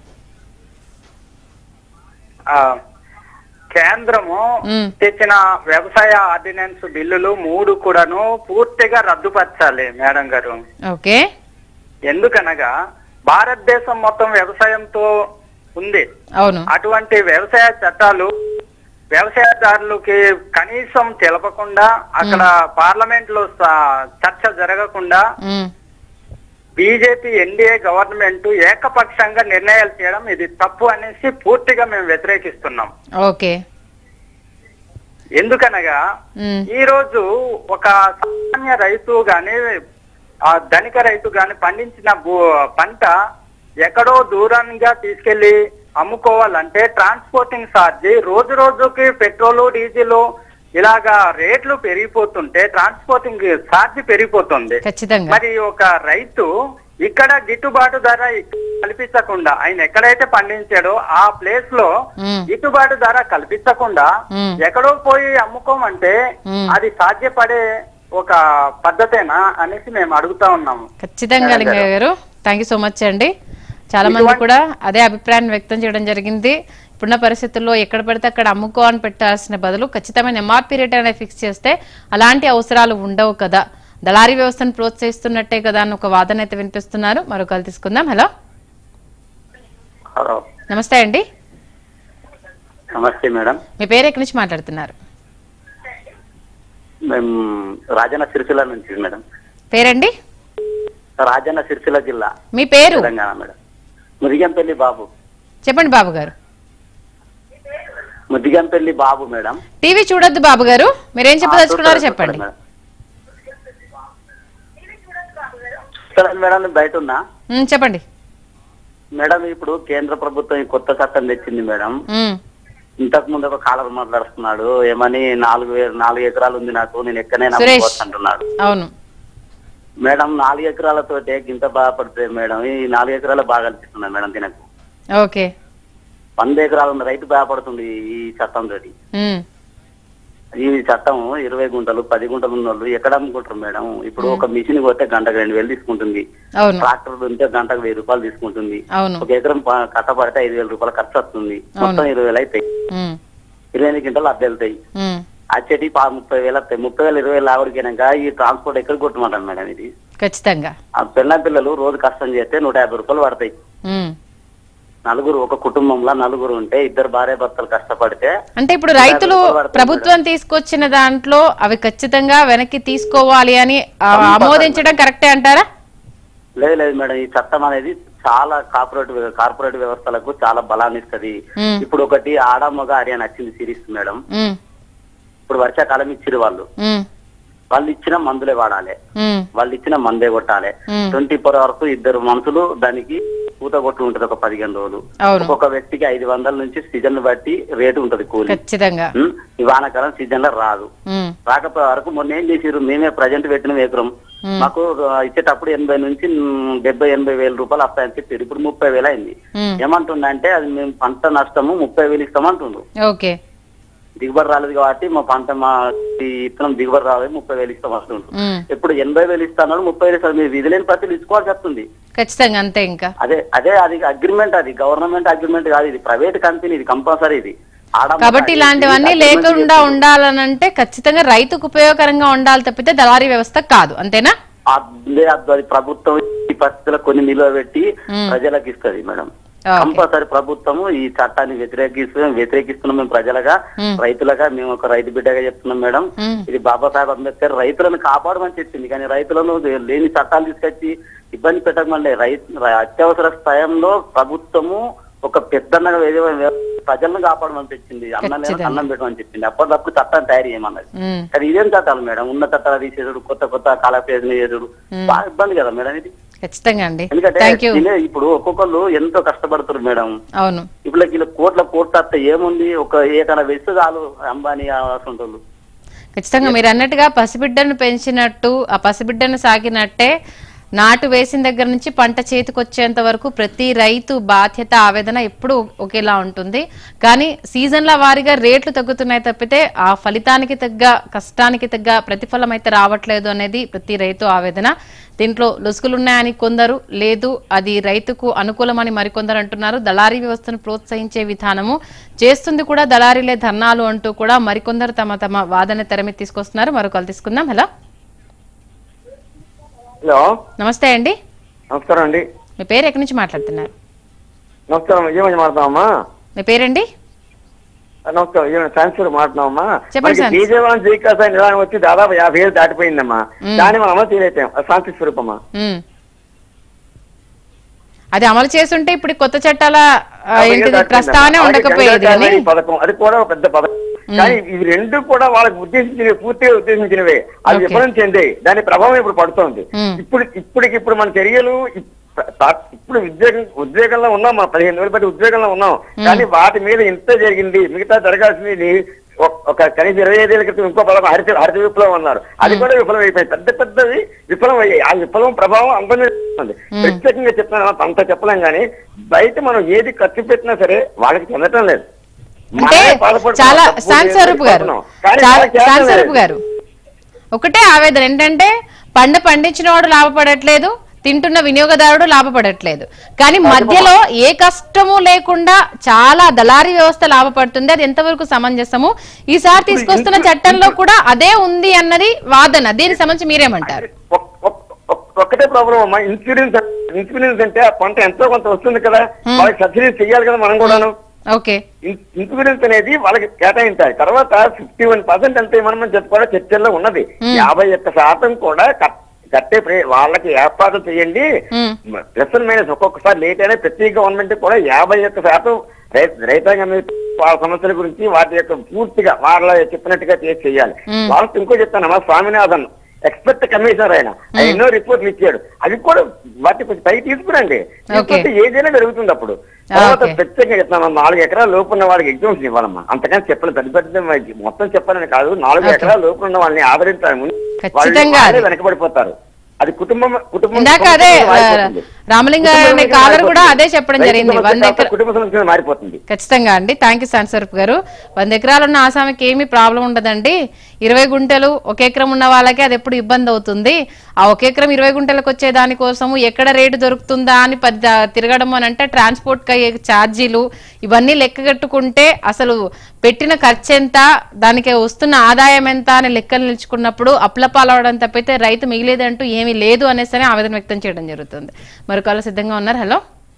ఆ, కేంద్రము మ్. తెచ్చిన వ్యవసాయ ఆర్డినెన్స్ బిల్లులు మూడు కూడాను పూర్తిగా రద్దుపరచాలి మేడం గారు ఓకే ఎందుకనగా భారతదేశం మొత్తం వ్యవసాయంతో ఉంది అవును అటువంటి వ్యవసాయ చట్టాలు వ్యవసాయదారులకి కనీసం తెలపకుండా అక్కడ పార్లమెంట్ లో స- చర్చ జరగకుండా ఉమ్, బీజేపీ ఎన్డీఏ గవర్నమెంట్ ఏకపక్షంగా నిర్ణయాలు చేయడం ఇది తప్పు అనేసి పూర్తిగా మేము వ్యతిరేకిస్తున్నాం ఓకే ఎందుకనగా ఉమ్, ఈ రోజు ఒక సామాన్య రైతు గాని ఆ ధనిక రైతు గాని పండించిన భూ- పంట ఎక్కడో దూరంగా తీసుకెళ్లి అమ్ముకోవాలంటే ట్రాన్స్పోర్టింగ్ ఛార్జ్ రోజు రోజుకి పెట్రోల్ డీజిల్ ఇలాగా రేట్లు పెరిగిపోతుంటే ట్రాన్స్పోర్టింగ్ ఛార్జ్ పెరిగిపోతుంది ఖచ్చితంగా మరి ఒక రైతు ఇక్కడ గిట్టుబాటు ధర కల్పించకుండా ఆయన ఎక్కడైతే పండించాడో ఆ ప్లేస్ లో ఉమ్, గిట్టుబాటు ధర కల్పించకుండా ఉమ్. ఎక్కడో పోయి అమ్ముకోమంటే మ్మ్. అది సాధ్యపడే ఒక పద్ధతేనా అనేసి మేము అడుగుతా ఉన్నాము ఖచ్చితంగా లింగయ్య గారు థ్యాంక్ యూ సో మచ్ అండి చాలా మంది కూడా అదే అభిప్రాయాన్ని వ్యక్తం చేయడం జరిగింది ఇప్పుడున్న పరిస్థితుల్లో ఎక్కడ పడితే అక్కడ అమ్ముకో అని పెట్టాల్సిన బదులు ఖచ్చితమైన ఎంఆర్పీ రేట్ అనేది ఫిక్స్ చేస్తే అలాంటి అవసరాలు ఉండవు కదా దళారీ వ్యవస్థను ప్రోత్సహిస్తున్నట్టే కదా అని ఒక వాదన అయితే వినిపిస్తున్నారు మరొకరు తీసుకుందాం హలో హలో నమస్తే అండి నమస్తే మేడం మీ పేరు ఎక్కడి నుంచి మాట్లాడుతున్నారు మేము రాజన్న సిరిసిల్ల నుంచి మేడం పేరండి రాజన్న సిరిసిల్ల జిల్లా మీ పేరు తెలంగాణ మేడం ముదిగంపల్లి బాబు చెప్పండి బాబు గారు ముదిగంపల్లి బాబు మేడం టీవీ చూడొద్దు బాబు గారు మీరేం చెప్పదలుచుకున్నారో ఆ, చెప్పండి మేడం. చూస్తారా మేడం నేను బయట ఉన్నా ఉమ్, చెప్పండి మేడం ఇప్పుడు కేంద్ర ప్రభుత్వం ఈ కొత్త చట్టం తెచ్చింది మేడం ఉమ్, ఇంతకు ముందు ఒక కాలర్ మాట్లాడుతున్నాడు ఏమని నాలుగు వే- నాలుగు ఎకరాలు ఉంది నాకు నేను ఎక్కడైనా సురేష్. అమ్ముకోవచ్చు అంటున్నాడు అవును మేడం నాలుగు ఎకరాలతోటే గింత బాధపడితే మేడం ఈ నాలుగు ఎకరాలు బాగా అనిపిస్తున్నాయి మేడం తినకు ఓకే వంద ఎకరాలు ఉన్న రైతు భయపడుతుంది ఈ చట్టం తోటి ఉమ్, ఈ చట్టం ఇరవై గుంటలు పది గుంటలు ఉన్న వాళ్ళు ఎక్కడ అమ్ముకుంటారు మేడం ఇప్పుడు ఒక మిషన్ పోతే గంటకు రెండు వేలు తీసుకుంటుంది అవును ట్రాక్టర్ ఉంటే గంటకు వెయ్యి రూపాయలు తీసుకుంటుంది అవును ఒక ఎకరం ప- కట్టబడితే ఐదు వేల రూపాయలు ఖర్చు వస్తుంది మొత్తం ఇరవై వేలు అవుతాయి ఉమ్, ఇరవై ఎనిమిది గంటలు అద్దె వెళ్తాయి ఉమ్, వచ్చేటి పా ముప్పై వేలు వస్తాయి ముప్పై వేలు ఇరవై వేలు ఆవిడకినాక ఈ ట్రాన్స్పోర్ట్ ఎక్కడ కొట్టమంటాను మేడం ఇది ఖచ్చితంగా ఆ పిల్ల పిల్లలు రోజు కష్టం చేస్తే నూట యాభై రూపాయలు పడతాయి ఉమ్. నలుగురు ఒక కుటుంబంలో నలుగురు ఉంటే ఇద్దరు భార్య భర్తలు కష్టపడితే అంటే ఇప్పుడు రైతులు ప్రభుత్వం తీసుకొచ్చిన దాంట్లో అవి ఖచ్చితంగా వెనక్కి తీసుకోవాలి అని ఆ, ఆమోదించడం కరెక్టే అంటారా లేదు లేదు మేడం ఈ చట్టం అనేది చాలా కార్పొరేట్ కార్పొరేట్ వ్యవస్థలకు చాలా బలాన్ని ఇస్తుంది ఉమ్, ఇప్పుడు ఒకటి ఆడ మగ హర్యానా వచ్చింది సిరీస్ మేడం ఉమ్, ఇప్పుడు వర్షాకాలం ఇచ్చిరు వాళ్ళు ఉమ్, వాళ్ళు ఇచ్చిన మందులే వాడాలి ఉమ్, వాళ్ళు ఇచ్చిన మందే కొట్టాలి ఉమ్. ట్వంటీ ఫోర్ అవర్స్ ఇద్దరు మనుషులు దానికి పూత కొట్టు ఉంటది ఒక పదిహేను రోజులు అవును ఒక్కొక్క వ్యక్తికి ఐదు వందల నుంచి సీజన్ బట్టి రేటు ఉంటది కూలి ఖచ్చితంగా ఉం? ఈ వానాకాలం సీజన్ లో రాదు ఉమ్, రాకపోయే వరకు మొన్న ఏం చేసిర్రు మేమే ప్రజెంట్ పెట్టిన ఎకరం ఉమ్, మాకు ఆ, ఇచ్చేటప్పుడు ఎనభై నుంచి ఉమ్, డెబ్బై ఎనభై వేల రూపాయలు వస్తాయని చెప్పారు ఇప్పుడు ముప్పై వేలు అయింది ఉమ్, ఏమంటుండంటే అది మేము పంట నష్టము ముప్పై వేలు ఇస్తామంటుండ్రు ఓకే దిగుబడి రాలేదు కాబట్టి మా పంట మా ఈ ఇత్తనం దిగుబడి రాలేదు ముప్పై వేలు ఇస్తామంటుండ్రు ఉమ్, ఇప్పుడు ఎనభై వేలు ఇస్తాను ముప్పై వేలు ఇస్తాను మీరు విధులేని ప్రతిలు ఇచ్చుకోవాల్సి వస్తుంది ఖచ్చితంగా అంతే ఇంకా అదే అదే అది అగ్రిమెంట్ అది గవర్నమెంట్ అగ్రిమెంట్ కాదు ఇది ప్రైవేట్ కంపెనీ ఇది కంపల్సరీ ఇది ఆడ కాబట్టి ఇలాంటివన్నీ agreement లేకుండా ఉండాలనంటే ఖచ్చితంగా రైతుకు ఉపయోగకరంగా ఉండాలి తప్పితే దళారీ వ్యవస్థ కాదు అంతేనా అదే అది ప్రభుత్వం ఈ పరిస్థితుల్లో కొన్ని నిల్వ పెట్టి మ్మ్. ప్రజలకు ఇస్తుంది మేడం ఓకే కంపల్సరీ ప్రభుత్వము ఈ చట్టాన్ని వ్యతిరేకిస్తున్నాం వ్యతిరేకిస్తున్నాం మేము ప్రజలుగా మ్మ్. రైతులుగా మేము ఒక రైతు బిడ్డగా చెప్తున్నాం మేడం మ్మ్. ఇది బాబాసాహెబ్ అంబేద్కర్ రైతులను కాపాడమని చెప్పింది కానీ రైతులను లేని చట్టాలు తీసుకొచ్చి ఇబ్బంది పెట్టకమంటే రైతు అత్యవసర స్థాయంలో ప్రభుత్వము ఒక పెద్దన్నగా ఏదో ప్రజలను కాపాడమని చెప్పింది అన్నం లేదా ఖచ్చితంగా. అన్నం పెట్టమని చెప్పింది అప్పటికప్పుడు చట్టాన్ని తయారు చేయమన్నది ఉమ్, కానీ ఇదేం చట్టాలు మేడం ఉన్న చట్టాలు తీసేసుడు కొత్త కొత్త కాలపేజీలు చేసుడు మ్మ్. బాగా ఇబ్బంది కదా మేడం ఇది ఖచ్చితంగా అండి ఎందుకంటే థ్యాంక్ యూ దీనే ఇప్పుడు ఒక్కొక్కళ్ళు ఎంతో కష్టపడుతారు మేడం అవును ఇప్పుడు వీళ్ళ కోట్ల కోట్ల వస్తే ఏముంది ఒక ఏకైనా వేస్తే చాలు అంబానీ అసంటోళ్ళు ఖచ్చితంగా మీరు అన్నట్టుగా పసిబిడ్డను పెంచినట్టు ఆ పసిబిడ్డను సాగినట్టే నాటు వేసిన దగ్గర నుంచి పంట చేతికి వచ్చేంత వరకు ప్రతి రైతు బాధ్యత ఆవేదన ఎప్పుడు ఒకేలా ఉంటుంది కానీ సీజన్ల వారీగా రేట్లు తగ్గుతున్నాయి తప్పితే ఆ ఫలితానికి తగ్గ కష్టానికి తగ్గ ప్రతిఫలం అయితే రావట్లేదు అనేది ప్రతి రైతు ఆవేదన దీంట్లో లొసుగులున్నాయని కొందరు లేదు అది రైతుకు అనుకూలమని మరికొందరు అంటున్నారు దళారీ వ్యవస్థను ప్రోత్సహించే విధానము చేస్తుంది కూడా దళారీలే ధర్నాలు అంటూ కూడా మరికొందరు తమ తమ వాదన తెరమి తీసుకొస్తున్నారు మరొకరు తీసుకుందాం హలో హలో నమస్తే అండి నమస్కారం అండి మీ పేరు ఎక్కడి నుంచి మాట్లాడుతున్నారు నమస్కారం ఏమని మాట్లాడతామమ్మా మీ పేరండి నమస్కారం ఏమైనా ట్రాన్స్ఫర్ మాట్లాడతామమ్మా చెప్పండి, మనకి సార్. బీజేవరం జీకాస నిదానం వచ్చి దాదాపు యాభై ఏళ్ళు దాటిపోయిందమ్మా మ్మ్. దాన్ని మనం అమలు చేయలేపాం అది శాంతి స్వరూపమ్మా ఉమ్. అది అమలు చేస్తుంటే ఇప్పుడు కొత్త చట్టాల ఆ, యాభై ఏళ్ళు ఏంటిది దాటిపోయిందమ్మా. ప్రస్తావనే అలాగే ఉండకపోయేది గంగా కానీ జాగరణ పథకం అది కూడా ఒక పెద్ద పథకం కానీ ఇవి రెండు కూడా వాళ్ళకి ఉద్దేశించినవి పూర్తిగా ఉద్దేశించినవే అది Okay. విఫలం చెందాయి దాని ప్రభావం ఇప్పుడు పడుతోంది మ్మ్. ఇప్పుడు ఇప్పటికి ఇప్పుడు మన చర్యలు ఇప్- తా- ఇప్పుడు ఉద్యోగం ఉద్వేగంలో ఉన్నాం మన పదిహేను వేల బట్టి ఉద్వేగంలో ఉన్నాం కానీ వాటి మీద ఇంత జరిగింది మిగతా జరగాల్సింది ఒక- ఒక కనీసం ఇరవై ఐదేళ్ల క్రితం ఇంకో పదం హరిత హరిత విప్లవం అన్నారు అది కూడా విఫలం అయిపోయింది పెద్ద పెద్దవి విఫలం అయ్యాయి ఆ విఫలం ప్రభావం అంత మీద ఉంది ప్రత్యేకంగా చెప్తున్నాను అంత చెప్పలేం కానీ బయట మనం ఏది ఖర్చు పెట్టినా సరే వాళ్ళకి చెందటం లేదు అంటే మనమే బాధపడుతున్నాం. చాలా తప్పు శాంతి లేదు, స్వరూప్ గారు పడుతున్నాం. కానీ చాలా- వాళ్ళకి చేతనం శాంతి స్వరూప్ లేదు. గారు ఒకటే ఆవేదన ఏంటంటే పంట పండించిన వాడు లాభపడట్లేదు తింటున్న వినియోగదారుడు లాభపడట్లేదు కానీ మధ్యలో ఏ కష్టము లేకుండా చాలా దళారీ వ్యవస్థ లాభపడుతుంది అది ఎంతవరకు సమంజసము ఈసారి తీసుకొస్తున్న చట్టంలో కూడా అదే ఉంది అన్నది వాదన దీనికి సంబంధించి మీరేమంటారు ఒక్- ఒక్- ఒక్- ఒక్కటే ప్రాబ్లం అమ్మా ఇన్సూరెన్స్ ఇన్సూరెన్స్ అంటే ఆ పంట ఎంతో కొంత వస్తుంది కదా వాళ్ళకి సబ్సిడీ చెయ్యాలి కదా మనం కూడాను ఓకే ఇన్- ఇన్సూరెన్స్ అనేది వాళ్ళకి కేటాయించాలి తర్వాత ఫిఫ్టీ వన్ పర్సెంట్ ఎంత ఇవ్వమని చెప్పి కూడా చర్చల్లో ఉన్నది యాభై ఒక్క శాతం కూడా కట్- కట్టే ప్రే- వాళ్ళకి ఏర్పాటు చేయండి మ్మ్. ప్లస్ అండ్ మైనస్ ఒక్కొక్కసారి లేట్ అయినా ప్రతి గవర్నమెంట్ కూడా యాభై ఒక్క శాతం రై- రైతాంగం మీద వాళ్ళ సమస్యల గురించి వాటి యొక్క పూర్తిగా వాళ్ళ చెప్పినట్టుగా చేసి చేయాలి వాళ్ళకి ఇంకో చెప్తాను మా స్వామినాథన్ ఎక్స్పర్ట్ కమిషనర్ ఆయన ఆయన ఎన్నో రిపోర్ట్లు ఇచ్చాడు అవి కూడా వాటి కొంచెం పైకి తీసుకురండి తీసుకొస్తే ఏదైనా జరుగుతుంది అప్పుడు తర్వాత Okay. ప్రత్యేకంగా చెప్తాను నాలుగు ఎకరాల లోపు ఉన్న వాళ్ళకి ఎగ్జామ్స్ ఇవ్వాలమ్మా అంతకని చెప్పిన పెద్ద పెద్ద మొత్తం చెప్పాలని కాదు నాలుగు Okay. ఎకరాల లోపు ఉన్న వాళ్ళని ఆదరించాలి ముందు వాళ్ళు ఖచ్చితంగా వాళ్ళే అది. వెనకబడిపోతారు అది కుటుంబం కుటుంబం ఇందాక అదే కుటుంబం మారిపోతుంది. రామలింగ కుటుంబం అనే కింద కాలర్ కూడా మారిపోతుంది. అదే చెప్పడం రైతు జరిగింది సమస్య వంద కాస్త ఎకరా కుటుంబ సమస్య కింద మారిపోతుంది ఖచ్చితంగా అండి థ్యాంక్ యూ సాన్సరూప్ గారు వంద ఎకరాలు ఉన్న ఆసామికి ఏమీ ప్రాబ్లం ఉండదండి ఇరవై గుంటలు ఒక ఎకరం ఉన్న వాళ్ళకి అది ఎప్పుడు ఇబ్బంది అవుతుంది ఆ ఒక ఎకరం ఇరవై గుంటలకు వచ్చే దానికోసము ఎక్కడ రేటు దొరుకుతుందా అని పది తిరగడం అని అంటే ట్రాన్స్పోర్ట్ అయ్యే ఛార్జీలు ఇవన్నీ లెక్కగట్టుకుంటే అసలు పెట్టిన ఖర్చు ఎంత దానికి వస్తున్న ఆదాయం ఎంత అని లెక్కలు నిలుచుకున్నప్పుడు అప్లపాలవడం తప్పితే రైతు మిగిలేదంటూ ఏమీ లేదు అనేసి ఆవేదన వ్యక్తం చేయడం జరుగుతుంది మరొకళ్ళు సిద్ధంగా ఉన్నారు హలో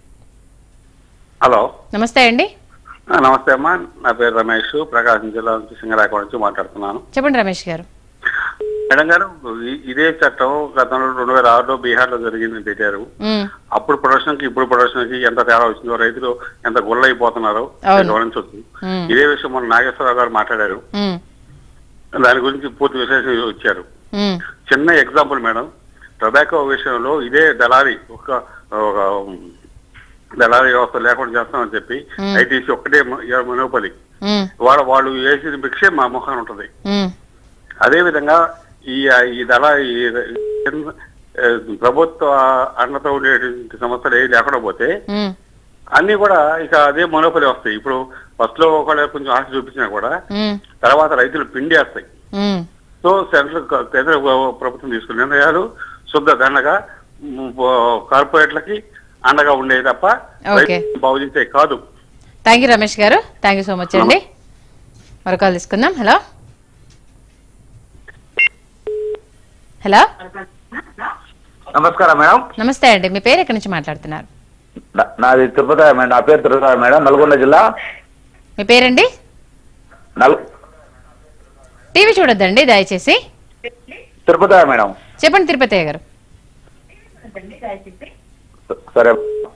హలో నమస్తే అండి ఆ, నమస్తే అమ్మా నా పేరు రమేష్ ప్రకాశం జిల్లా నుంచి సింగరాయకోట నుంచి మాట్లాడుతున్నాను చెప్పండి రమేష్ గారు మేడం గారు ఈ- ఇదే చట్టం గతంలో రెండు వేల ఆరులో బీహార్లో జరిగిందని పెట్టారు ఉమ్, అప్పుడు ప్రొడక్షన్ కి ఇప్పుడు ప్రొడక్షన్ కి ఎంత తేడా వచ్చిందో రైతులు ఎంత గుల్లైపోతున్నారో అవును. గమనించవచ్చు ఉమ్. ఇదే విషయం మన నాగేశ్వరరావు గారు మాట్లాడారు ఉమ్, దాని గురించి పూర్తి విశ్లేషణ ఇచ్చారు ఉమ్, చిన్న ఎగ్జాంపుల్ మేడం టొబాకో విషయంలో ఇదే దళారీ ఒక ఒక దళారీ వ్యవస్థ లేకుండా చేస్తామని చెప్పి ఐటీసీ ఒక్కటే మనోపలి ఉమ్, వాళ్ళ వాళ్ళు వేసిన భిక్షే మా ముఖాన్ని ఉంటది ఉమ్, అదే విధంగా ఈ ఈ దళ ఈ ఏ, ప్రభుత్వ అండతో ఉండేటువంటి సంస్థలు ఏవి లేకుండా పోతే ఉమ్, అన్ని కూడా ఇక అదే మొనోపలి వస్తాయి ఇప్పుడు ఫస్ట్ లో ఒకవేళ కొంచెం ఆశ చూపించినా కూడా ఉమ్, తర్వాత రైతులు పిండేస్తాయి ఉమ్, సో సెంట్రల్ క- కేంద్ర ప్రభుత్వం తీసుకున్న నిర్ణయాలు శుద్ధ దండగా మ్, పో- కార్పొరేట్లకి అండగా ఉండేది తప్ప ఓకే. రైతులను బాగు చేసే కాదు థ్యాంక్ యూ రమేష్ గారు థ్యాంక్ యూ సో మచ్ అండి మరో కాల్ తీసుకుందాం హలో హలో నమస్కారం మేడం నమస్తే అండి మీ పేరు ఎక్కడి నుంచి మాట్లాడుతున్నారు నా- నాది తిరుపతి మేడం నా పేరు తిరుపతి మేడం నల్గొండ జిల్లా మీ పేరండి నల్ టీవీ చూడొద్దండి దయచేసి తిరుపతి మేడం చెప్పండి తిరుపతి గారు సరే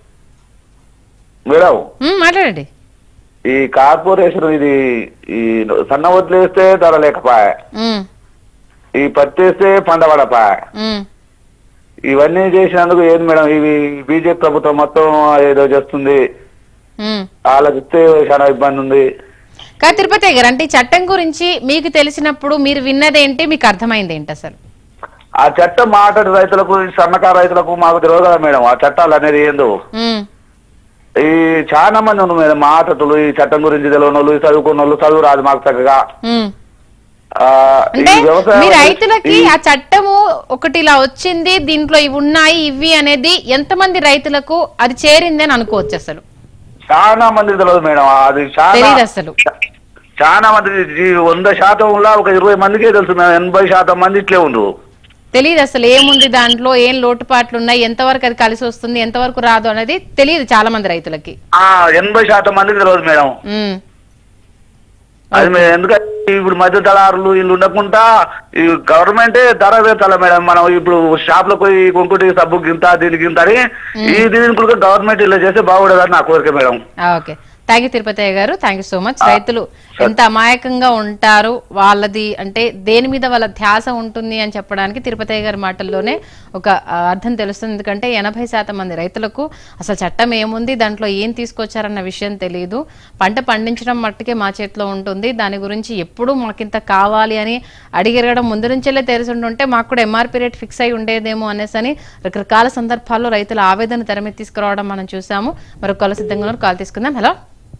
మేడం ఉమ్, మాట్లాడండి ఈ కార్పొరేషన్ ఇది ఈ సన్న వదిలేస్తే ధర లేకపాయ ఉమ్, ఈ పత్తి వేస్తే పంట పడపాయ ఉమ్, ఇవన్నీ చేసినందుకు ఏంది మేడం ఇవి బీజేపీ ప్రభుత్వం మొత్తం ఏదో చేస్తుంది ఉమ్. వాళ్ళకి ఇస్తే చాలా ఇబ్బంది ఉంది కాదు తిరుపతి గారు అంటే ఈ చట్టం గురించి మీకు తెలిసినప్పుడు మీరు విన్నదేంటి మీకు అర్థమైంది ఏంటి అసలు ఆ చట్టం మాట్లాడి రైతులకు ఈ సన్నకారు రైతులకు మాకు తెలియదు కదా మేడం ఆ చట్టాలు అనేది ఏందో ఉమ్, ఈ చాలా మంది ఉన్నారు మేడం మాటలు ఈ చట్టం గురించి తెలియని వాళ్ళు ఈ చదువుకున్న వాళ్ళు చదువు రాదు మాకు చక్కగా ఉమ్. ఆ, ఈ అంటే వ్యవసాయం మీ రైతులకి ఈ- ఆ చట్టము ఒకటి ఇలా వచ్చింది దీంట్లో ఇవి ఉన్నాయి ఇవి అనేది ఎంతమంది రైతులకు అది చేరింది అని అనుకోవచ్చు అసలు చాలా మంది తెలియదు మేడం అది చాలా తెలియదు అసలు చాలా మంది ఈ వంద శాతంలో ఒక ఇరవై మందికే తెలుసు మేడం ఎనభై శాతం మంది ఇట్లే ఉండు తెలియదు అసలు ఏముంది దాంట్లో ఏం లోటుపాట్లు ఉన్నాయి ఎంతవరకు అది కలిసి వస్తుంది ఎంతవరకు రాదు అనేది తెలియదు చాలా మంది రైతులకి ఆ ఎనభై శాతం మందికి తెలియదు మేడం ఉమ్, అది మే- ఎందుకంటే ఇప్పుడు మధ్య దళారులు వీళ్ళు ఉండకుండా ఈ గవర్నమెంటే ధర పెడతారు మేడం మనం ఇప్పుడు షాప్ లో పోయి కొనుక్కుంటే సబ్బు గింత దీనికి గింత అని ఈ దీని కూడా గవర్నమెంట్ ఇలా చేస్తే బాగుండదని నా కోరిక మేడం ఆ, ఓకే థ్యాంక్ యూ తిరుపతయ్య గారు థ్యాంక్ యూ సో మచ్ రైతులు ఎంత అమాయకంగా ఉంటారు వాళ్ళది అంటే దేని మీద వాళ్ళ ధ్యాస ఉంటుంది అని చెప్పడానికి తిరుపతయ్య గారి మాటల్లోనే ఒక ఆ, అర్థం తెలుస్తుంది ఎందుకంటే ఎనభై శాతం మంది రైతులకు అసలు చట్టం ఏముంది దాంట్లో ఏం తీసుకొచ్చారన్న విషయం తెలియదు పంట పండించడం మట్టుకే మా చేతిలో ఉంటుంది దాని గురించి ఎప్పుడు మాకింత కావాలి అని అడిగిరగడం ముందు నుంచెల్లే తెలిసి ఉంటుంటే మాకు కూడా ఎంఆర్పీ రేట్ ఫిక్స్ అయి ఉండేదేమో అనేసి అని రకరకాల సందర్భాల్లో రైతుల ఆవేదన తెరమీద తీసుకురావడం మనం చూసాము మరొక కాల్ సిద్ధంగా ఉన్నారు. కాల్ తీసుకుందాం హలో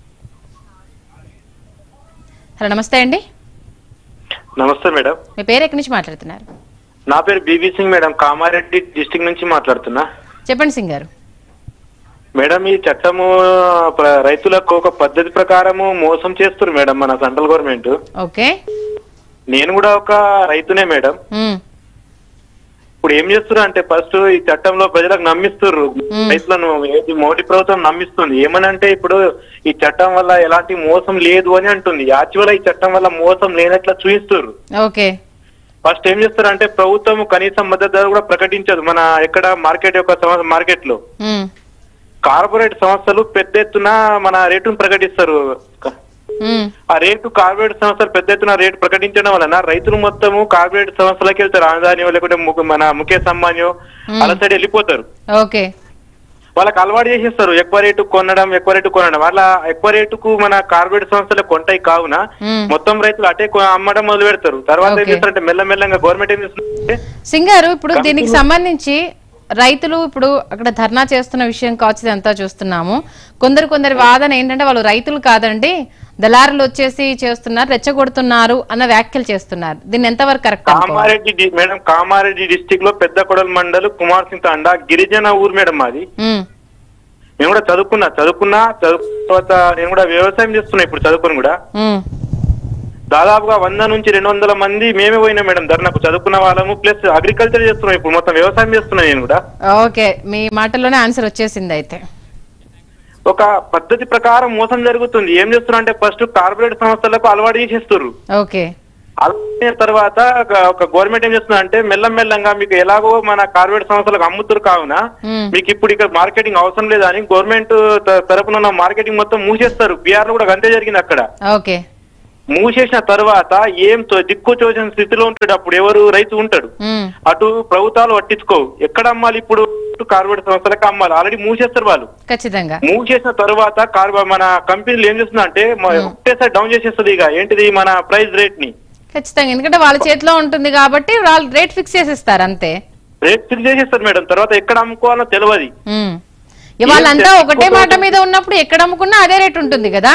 హలో నమస్తే అండి నమస్తే మేడం మీ పేరు ఎక్కడి నుంచి మాట్లాడుతున్నారు నా పేరు బీబీ సింగ్ మేడం కామారెడ్డి డిస్టిక్ నుంచి మాట్లాడుతున్నా చెప్పండి సింగ్ గారు మేడం ఈ చట్టము ప్ర- రైతులకు ఒక పద్ధతి ప్రకారము మోసం చేస్తారు మేడం మన సెంట్రల్ గవర్నమెంట్ ఓకే నేను కూడా ఒక రైతునే మేడం ఉమ్, ఇప్పుడు ఏం చేస్తున్నారు అంటే ఫస్ట్ ఈ చట్టంలో ప్రజలకు నమ్మిస్తున్నారు రైతులను ఏది మోడీ ప్రభుత్వం నమ్మిస్తుంది ఏమనంటే ఇప్పుడు ఈ చట్టం వల్ల ఎలాంటి మోసం లేదు అని అంటుంది యాక్చువల్ ఈ చట్టం వల్ల మోసం లేనట్లా చూపిస్తున్నారు ఓకే ఫస్ట్ ఏం చేస్తారు అంటే ప్రభుత్వం కనీసం మద్దతు ధర కూడా ప్రకటించదు మన ఎక్కడ మార్కెట్ యొక్క మార్కెట్ లో ఉమ్, కార్పొరేట్ సంస్థలు పెద్ద ఎత్తున మన రేటును ప్రకటిస్తారు ఉమ్, ఆ రేటు కార్పొరేట్ సంస్థలు పెద్ద ఎత్తున రేటు ప్రకటించడం వలన రైతులు మొత్తము కార్పొరేట్ సంస్థలకి వెళ్తారు ఆదాయం లేకుంటే ము- మన ముఖేష్ అంబానీ అలా సైడ్ వెళ్ళిపోతారు ఓకే వాళ్ళకి అలవాటు చేసేస్తారు ఎక్కువ రేటు కొనడం ఎక్కువ రేటు కొనడం వాళ్ళ ఎక్కువ రేటుకు మన కార్పొరేట్ సంస్థలు కొంటాయి కావున మ్మ్. మొత్తం రైతులు అటే కొ- అమ్మడం మొదలు పెడతారు తర్వాత ఏం Okay. చేస్తారంటే మెల్లమెల్లంగా గవర్నమెంట్ ఏం చేస్తుంది సింగ్ గారు ఇప్పుడు దీనికి సంబంధించి రైతులు ఇప్పుడు అక్కడ ధర్నా చేస్తున్న విషయం కావచ్చు ఇదంతా చూస్తున్నాము కొందరు కొందరి వాదన ఏంటంటే వాళ్ళు రైతులు కాదండి దళారులు వచ్చేసి చేస్తున్నారు రెచ్చగొడుతున్నారు అన్న వ్యాఖ్యలు చేస్తున్నారు దీన్ని ఎంతవరకు కరెక్ట్ కామారెడ్డి డి- మేడం కామారెడ్డి డిస్టిక్ లో పెద్ద కొడల మండల్ కుమార్ సింగ్ తండా గిరిజన ఊరు మేడం మాది నేను కూడా చదువుకున్నా చదువుకున్నా చదువుకున్న తర్వాత నేను కూడా వ్యవసాయం చేస్తున్నా ఇప్పుడు చదువుకుని కూడా దాదాపుగా వంద నుంచి రెండు వందల మంది మేమే పోయినా మేడం ధర్నాకు చదువుకున్న వాళ్ళము ప్లస్ అగ్రికల్చర్ చేస్తున్నాం ఇప్పుడు మొత్తం వ్యవసాయం చేస్తున్నా నేను కూడా ఓకే మీ మాటల్లోనే ఆన్సర్ వచ్చేసింది అయితే ఒక పద్ధతి ప్రకారం మోసం జరుగుతుంది ఏం చేస్తున్నారు అంటే ఫస్ట్ కార్పొరేట్ సంస్థలకు అలవాటు చేసేస్తున్నారు ఓకే అలవాటు తర్వాత ఒక- ఒక గవర్నమెంట్ ఏం చేస్తుంది అంటే మెల్లమెల్లంగా మీకు ఎలాగో మన కార్పొరేట్ సంస్థలకు అమ్ముతురు కావున మ్మ్. మీకు ఇప్పుడు ఇక్కడ మార్కెటింగ్ అవసరం లేదా అని గవర్నమెంట్ త- తరపున ఉన్న మార్కెటింగ్ మొత్తం మూసేస్తారు బీఆర్ లో కూడా అంతే జరిగింది అక్కడ ఓకే మూసేసిన తర్వాత ఏం తో- దిక్కు తోచిన స్థితిలో ఉంటాడు అప్పుడు ఎవరు రైతు ఉంటాడు ఉమ్, అటు ప్రభుత్వాలు పట్టించుకోవు ఎక్కడ అమ్మాలి ఇప్పుడు కార్పొరేట్ సంస్థలకు అమ్మాలి ఆల్రెడీ మూసేస్తారు వాళ్ళు ఖచ్చితంగా మూసేసిన తర్వాత కార్ మన కంపెనీలు ఏం చేస్తున్నా అంటే ఒకటేసారి డౌన్ చేసేస్తుంది ఇక ఏంటిది మన ప్రైస్ రేట్ ని ఖచ్చితంగా ఎందుకంటే వాళ్ళ చేతిలో ఉంటుంది కాబట్టి వాళ్ళు రేట్ ఫిక్స్ చేసేస్తారు అంతే రేట్ ఫిక్స్ చేసేస్తారు మేడం తర్వాత ఎక్కడ అమ్ముకోవాలో తెలియదు ఉమ్. ఇక వాళ్ళంతా ఒకటే మాట మీద ఉన్నప్పుడు ఎక్కడ అమ్ముకున్నా అదే రేట్ ఉంటుంది కదా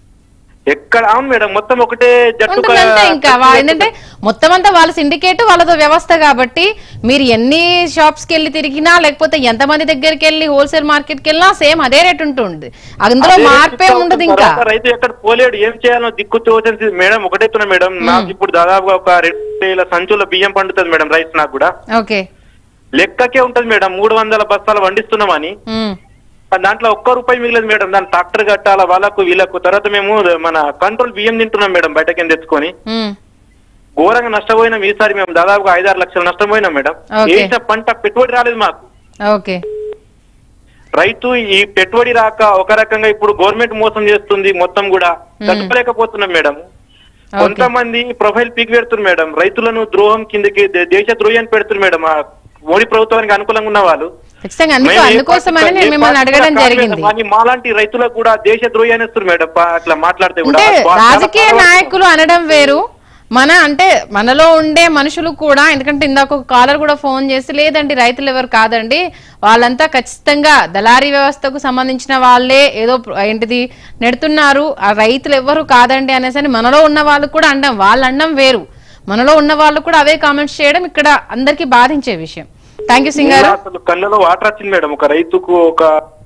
ఎక్కడ అవును మేడం మొత్తం ఒకటే జట్టు ఉంటుందంటే ఇంకా వా- ఏంటంటే మొత్తం అంతా వాళ్ళ సిండికేట్ వాళ్ళతో వ్యవస్థ కాబట్టి మీరు ఎన్ని షాప్స్ కి వెళ్ళి తిరిగినా లేకపోతే ఎంత మంది దగ్గరికి వెళ్ళి హోల్సేల్ మార్కెట్ కి వెళ్ళినా సేమ్ అదే రేట్ ఉంటుంది అందులో అదే మార్పే రేట్ ఉండదు ఇంకా తర్వాత రైతు ఎక్కడ పోలేడు ఏం చేయాలో దిక్కు తోచని మేడం ఒకటేతున్నా మేడం నాకు ఇప్పుడు దాదాపుగా ఒక రెండు వేల సంచుల బియ్యం పండుతుంది మేడం రైస్ నాకు కూడా ఓకే లెక్కకే ఉంటది మేడం మూడు వందల బస్తాలు వండిస్తున్నామని ఉమ్, దాంట్లో ఒక్క రూపాయి మిగిలేదు మేడం దాని ట్రాక్టర్ కట్టాల వాళ్ళకు వీళ్ళకు తర్వాత మేము మన కంట్రోల్ బియ్యం తింటున్నాం మేడం బయటకి తెచ్చుకొని ఉమ్, ఘోరంగా నష్టపోయినాం ఈసారి మేము దాదాపుగా ఐదారు లక్షలు నష్టపోయినాం మేడం Okay. వేసిన పంట పెట్టుబడి రాలేదు మాకు ఓకే రైతు ఈ పెట్టుబడి రాక ఒక రకంగా ఇప్పుడు గవర్నమెంట్ మోసం చేస్తుంది మొత్తం కూడా తట్టుకోలేకపోతున్నాం మేడం కొంతమంది ప్రొఫైల్ పీక్ పెడుతున్నారు మేడం రైతులను ద్రోహం కిందకి దే- దేశ ద్రోహాన్ని పెడుతున్నారు మేడం ఆ మోడీ ప్రభుత్వానికి అనుకూలంగా ఉన్న వాళ్ళు ఖచ్చితంగా అందుకు మేము ఏ అందుకోసమని పార్టీ- నేను ఏ మిమ్మల్ని పార్టీ అడగడం కూడా జరిగింది కాదు కానీ మాలాంటి రైతులకు కూడా దేశ ద్రోహాన్ని ఇస్తారు మేడం పా- అట్లా మాట్లాడితే కూడా అంటే చాలా రాజకీయ చాలా- నాయకులు అనడం వేరు మన అంటే మనలో ఉండే మనుషులు కూడా ఎందుకంటే ఇందాక ఒక కాలర్ కూడా ఫోన్ చేసి లేదండి రైతులు ఎవరు కాదండి వాళ్ళంతా ఖచ్చితంగా దళారీ వ్యవస్థకు సంబంధించిన వాళ్ళే ఏదో ప్ర- ఏంటిది నెడుతున్నారు ఆ రైతులు ఎవరు కాదండి అనేసి అని మనలో ఉన్న వాళ్ళు కూడా అండం వాళ్ళు అండం వేరు మనలో ఉన్న వాళ్ళు కూడా అవే కామెంట్స్ చేయడం ఇక్కడ అందరికీ బాధించే విషయం థ్యాంక్ యూ సింగ్ గారు అసలు కళ్ళలో వాటర్ వచ్చింది మేడం ఒక రైతుకు ఒక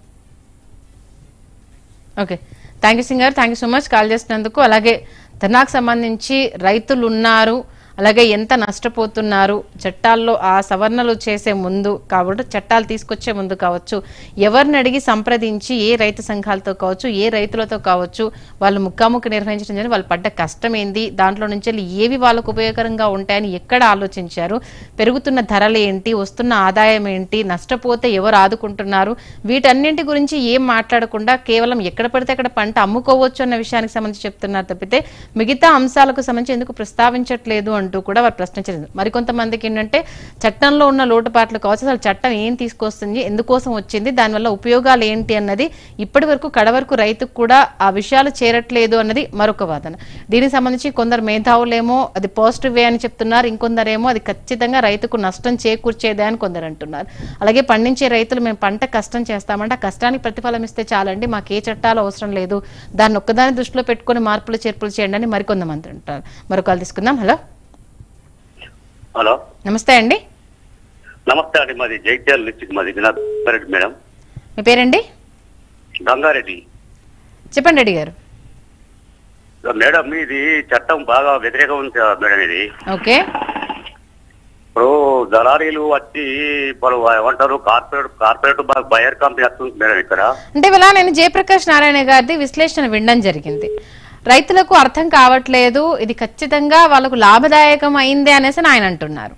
okay thank you Singh garu thank you so much call చేసినందుకు అలాగే ధర్నాకు సంబంధించి రైతులు ఉన్నారు అలాగే ఎంత నష్టపోతున్నారు చట్టాల్లో ఆ సవరణలు చేసే ముందు కాబట్టి చట్టాలు తీసుకొచ్చే ముందు కావచ్చు ఎవరిని అడిగి సంప్రదించి ఏ రైతు సంఘాలతో కావచ్చు ఏ రైతులతో కావచ్చు వాళ్ళు ముక్కాముక్కి నిర్వహించడం జరిగింది వాళ్ళు పడ్డ కష్టం ఏంది దాంట్లో నుంచి వెళ్ళి ఏవి వాళ్ళకు ఉపయోగకరంగా ఉంటాయని ఎక్కడ ఆలోచించారు పెరుగుతున్న ధరలు ఏంటి వస్తున్న ఆదాయం ఏంటి నష్టపోతే ఎవరు ఆదుకుంటున్నారు వీటన్నింటి గురించి ఏం మాట్లాడకుండా కేవలం ఎక్కడ పడితే అక్కడ పంట అమ్ముకోవచ్చు అన్న విషయానికి సంబంధించి చెప్తున్నారు తప్పితే మిగతా అంశాలకు సంబంధించి ఎందుకు ప్రస్తావించట్లేదు అంటూ కూడా వారు ప్రశ్నించారు మరికొంతమందికి ఏంటంటే చట్టంలో ఉన్న లోటుపాట్లు కావచ్చు అసలు చట్టం ఏం తీసుకొస్తుంది ఎందుకోసం వచ్చింది దానివల్ల ఉపయోగాలు ఏంటి అన్నది ఇప్పటి వరకు కడ వరకు రైతుకు కూడా ఆ విషయాలు చేరట్లేదు అన్నది మరొక వాదన దీనికి సంబంధించి కొందరు మేధావులేమో అది పాజిటివ్ వే అని చెప్తున్నారు ఇంకొందరేమో అది ఖచ్చితంగా రైతుకు నష్టం చేకూర్చేదే అని కొందరు అంటున్నారు అలాగే పండించే రైతులు మేము పంట కష్టం చేస్తామంటే ఆ కష్టానికి ప్రతిఫలం ఇస్తే చాలండి మాకు ఏ చట్టాలు అవసరం లేదు దాన్ని ఒక్కదాని దృష్టిలో పెట్టుకొని మార్పులు చేర్పులు చేయండి అని మరికొంతమంది అంటారు మరొకరు తీసుకుందాం హలో హలో నమస్తే అండి నమస్తే అండి మాది జైత్యాల నుంచి మాది వినాయక్ రెడ్డి మేడం మీ పేరండి గంగారెడ్డి చెప్పండి రెడ్డి గారు మేడం మీది చట్టం బాగా వ్యతిరేకం ఉంది కదా మేడం ఇది ఓకే ఇప్పుడు దళారీలు వచ్చి ఇప్పుడు ఏమంటారు కార్పొరేట్ కార్పొరేట్ బయర్ కంపెనీ వస్తుంది మేడం ఇక్కడ అంటే ఇవాళ నేను జయప్రకాష్ నారాయణ గారిది విశ్లేషణ వినడం జరిగింది రైతులకు అర్థం కావట్లేదు ఇది ఖచ్చితంగా వాళ్ళకు లాభదాయకం అయిందే అనేసి ఆయన అంటున్నారు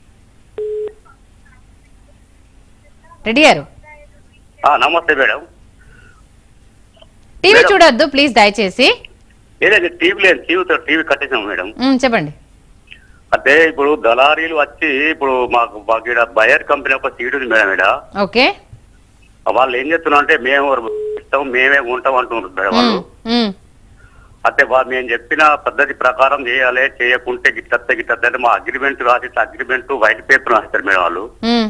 రెడీ గారు ఆ, నమస్తే మేడం టీవీ చూడొద్దు ప్లీజ్ దయచేసి ఏదండి టీవీ లేదు టీవీ టీవీ కట్టేసాం మేడం ఉమ్, చెప్పండి అంటే ఇప్పుడు దళారీలు వచ్చి ఇప్పుడు మాకు మాకు ఈడ బయర్ కంపెనీ ఒక సీట్ ఉంది మేడం ఇక్కడ ఓకే వాళ్ళు ఏం చేస్తున్నారు అంటే మేము ఇస్తాం మేమే ఉంటాం అంటున్నారు మేడం వాళ్ళు ఉమ్, అంటే వా- మేము చెప్పిన పద్ధతి ప్రకారం చేయాలి చేయకుంటే గిట్ట గిట్ట అంటే మా అగ్రిమెంట్ రాసి అగ్రిమెంట్ వైట్ పేపర్ రాస్తారు మేడం వాళ్ళు ఉమ్,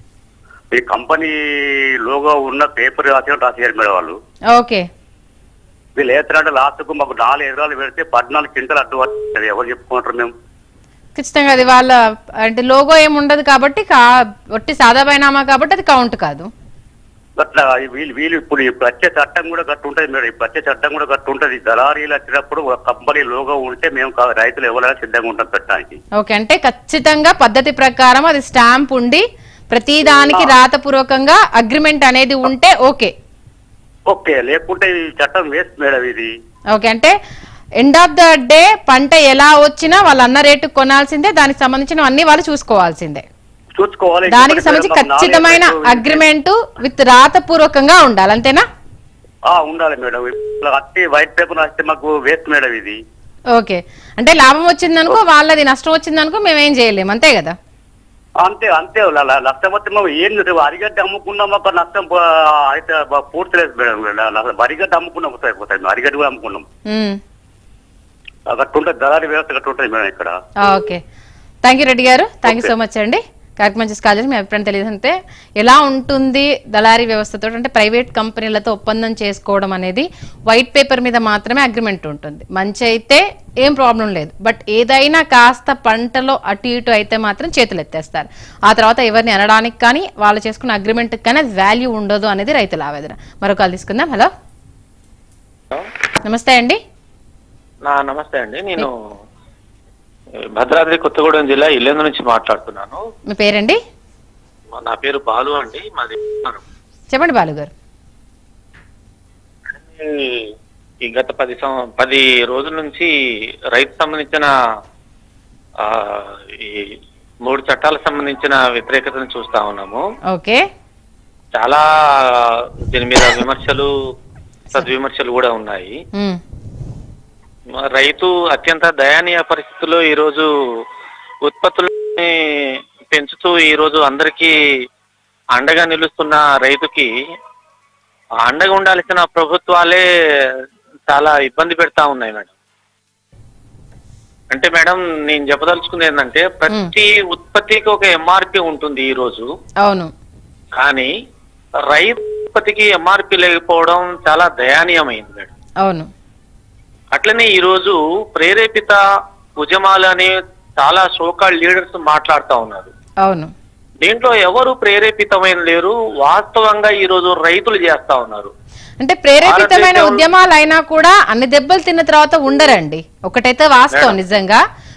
ఈ కంపెనీ లోగో ఉన్న పేపర్ రాసి రాసేయారు మేడం వాళ్ళు ఓకే వీళ్ళు ఏతారంటే లాస్ట్ కు మాకు నాలుగు ఎకరాలు పెడితే పద్నాలుగు క్వింటల్ అడ్డు పడుతుంది ఎవరు చెప్పుకుంటారు మేము ఖచ్చితంగా అది వాళ్ళ అంటే లోగో ఏమి ఉండదు కాబట్టి కా- ఒట్టి సాదా బైనామా కాబట్టి అది కౌంట్ కాదు అట్లా వీళ్ళు వీళ్ళు ఇప్పుడు ఇప్పుడు వచ్చే చట్టం కూడా గట్టు ఉంటుంది మేడం ఇప్పుడు వచ్చే చట్టం కూడా గట్టు ఉంటుంది దళారీలు వచ్చినప్పుడు ఒక కంపెనీ లోగో ఉంటే మేము కా- రైతులు ఎవరైనా సిద్ధంగా ఉంటాం పెట్టడానికి ఓకే అంటే ఖచ్చితంగా పద్ధతి ప్రకారం అది స్టాంప్ ఉండి ప్రతి దానికి రాతపూర్వకంగా అగ్రిమెంట్ అనేది ఉంటే ఓకే ఓకే లేకుంటే ఈ చట్టం వేస్ట్ మేడం ఇది ఓకే అంటే ఎండ్ ఆఫ్ ద డే పంట ఎలా వచ్చినా వాళ్ళు అన్న రేటు కొనాల్సిందే దానికి సంబంధించిన అన్ని వాళ్ళు చూసుకోవాల్సిందే చూసుకోవాలి దానికి సంబంధించి ఖచ్చితమైన అగ్రిమెంట్ విత్ రాతపూర్వకంగా ఉండాలి అంతేనా ఆ, ఉండాలి మేడం ఇప్పుడు అట్టి వైట్ పేపర్ రాస్తే మాకు వేస్ట్ మేడం ఇది ఓకే అంటే లాభం వచ్చిందనుకో వాళ్ళది నష్టం వచ్చిందనుకో మేమేం చేయలేము అంతే కదా అంతే అంతే ల- ల- నష్టం వస్తే మేము ఏం లేదు అరిగడ్డ అమ్ముకున్నాం మాకు నష్టం పో- అయితే బ- పూర్తిలేదు మేడం ల- ల- అరిగడ్డ అమ్ముకున్నాం వస్తాయి పోతాయి మేము అరిగడ్డ కూడా అమ్ముకున్నాం ఉమ్. గట్టుంటుంది దళారీ వ్యవస్థ గట్టుంటుంది మేడం ఇక్కడ ఆ, ఓకే థ్యాంక్ యూ రెడ్డి గారు థ్యాంక్ యూ సో మచ్ అండి కార్యక్రమం చేసి కాల్ చేసి మీ అభిప్రాయం తెలియదు అంటే ఎలా ఉంటుంది దళారీ వ్యవస్థతో అంటే ప్రైవేట్ కంపెనీలతో ఒప్పందం చేసుకోవడం అనేది వైట్ పేపర్ మీద మాత్రమే అగ్రిమెంట్ ఉంటుంది మంచి అయితే ఏం ప్రాబ్లం లేదు బట్ ఏదైనా కాస్త పంటలో అటు ఇటు అయితే మాత్రం చేతులు ఎత్తేస్తారు ఆ తర్వాత ఎవరిని అనడానికి కానీ వాళ్ళు చేసుకున్న అగ్రిమెంట్ కానీ అది వాల్యూ ఉండదు అనేది రైతుల ఆవేదన మరో కాల్ తీసుకుందాం హలో నమస్తే అండి నా నమస్తే అండి నేను భద్రాద్రి కొత్తగూడెం జిల్లా ఇల్లెందు నుంచి మాట్లాడుతున్నాను మీ పేరండి నా పేరు బాలు అండి మాది చెప్పండి బాలు గారు ఈ గత పది సం- పది రోజుల నుంచి రైతు సంబంధించిన ఆ, ఈ మూడు చట్టాలకు సంబంధించిన వ్యతిరేకతను చూస్తా ఉన్నాము ఓకే చాలా దీని మీద విమర్శలు సద్విమర్శలు కూడా ఉన్నాయి ఉమ్. రైతు అత్యంత దయానీయ పరిస్థితుల్లో ఈ రోజు ఉత్పత్తులని పెంచుతూ ఈ రోజు అందరికీ అండగా నిలుస్తున్న రైతుకి ఆ అండగా ఉండాల్సిన ప్రభుత్వాలే చాలా ఇబ్బంది పెడతా ఉన్నాయి మేడం అంటే మేడం నేను చెప్పదలుచుకుంది ఏంటంటే ప్రతి ఉత్పత్తికి ఒక ఎంఆర్పి ఉంటుంది ఈ రోజు అవును కానీ రైతు ఉత్పత్తికి ఎంఆర్పి లేకపోవడం చాలా దయానీయమైంది మేడం అవును అట్లనే ఈ రోజు ప్రేరేపిత ఉద్యమాలు అని చాలా సోకాల్ లీడర్స్ మాట్లాడుతా ఉన్నారు అవును దీంట్లో ఎవరు ప్రేరేపితమైన లేరు వాస్తవంగా ఈ రోజు రైతులు చేస్తా ఉన్నారు అంటే ప్రేరేపితమైన భారతదేశం- ఉద్యమాలు అయినా కూడా అన్ని దెబ్బలు తిన్న తర్వాత ఉండరండి ఒకటైతే వాస్తవం మేడం. నిజంగా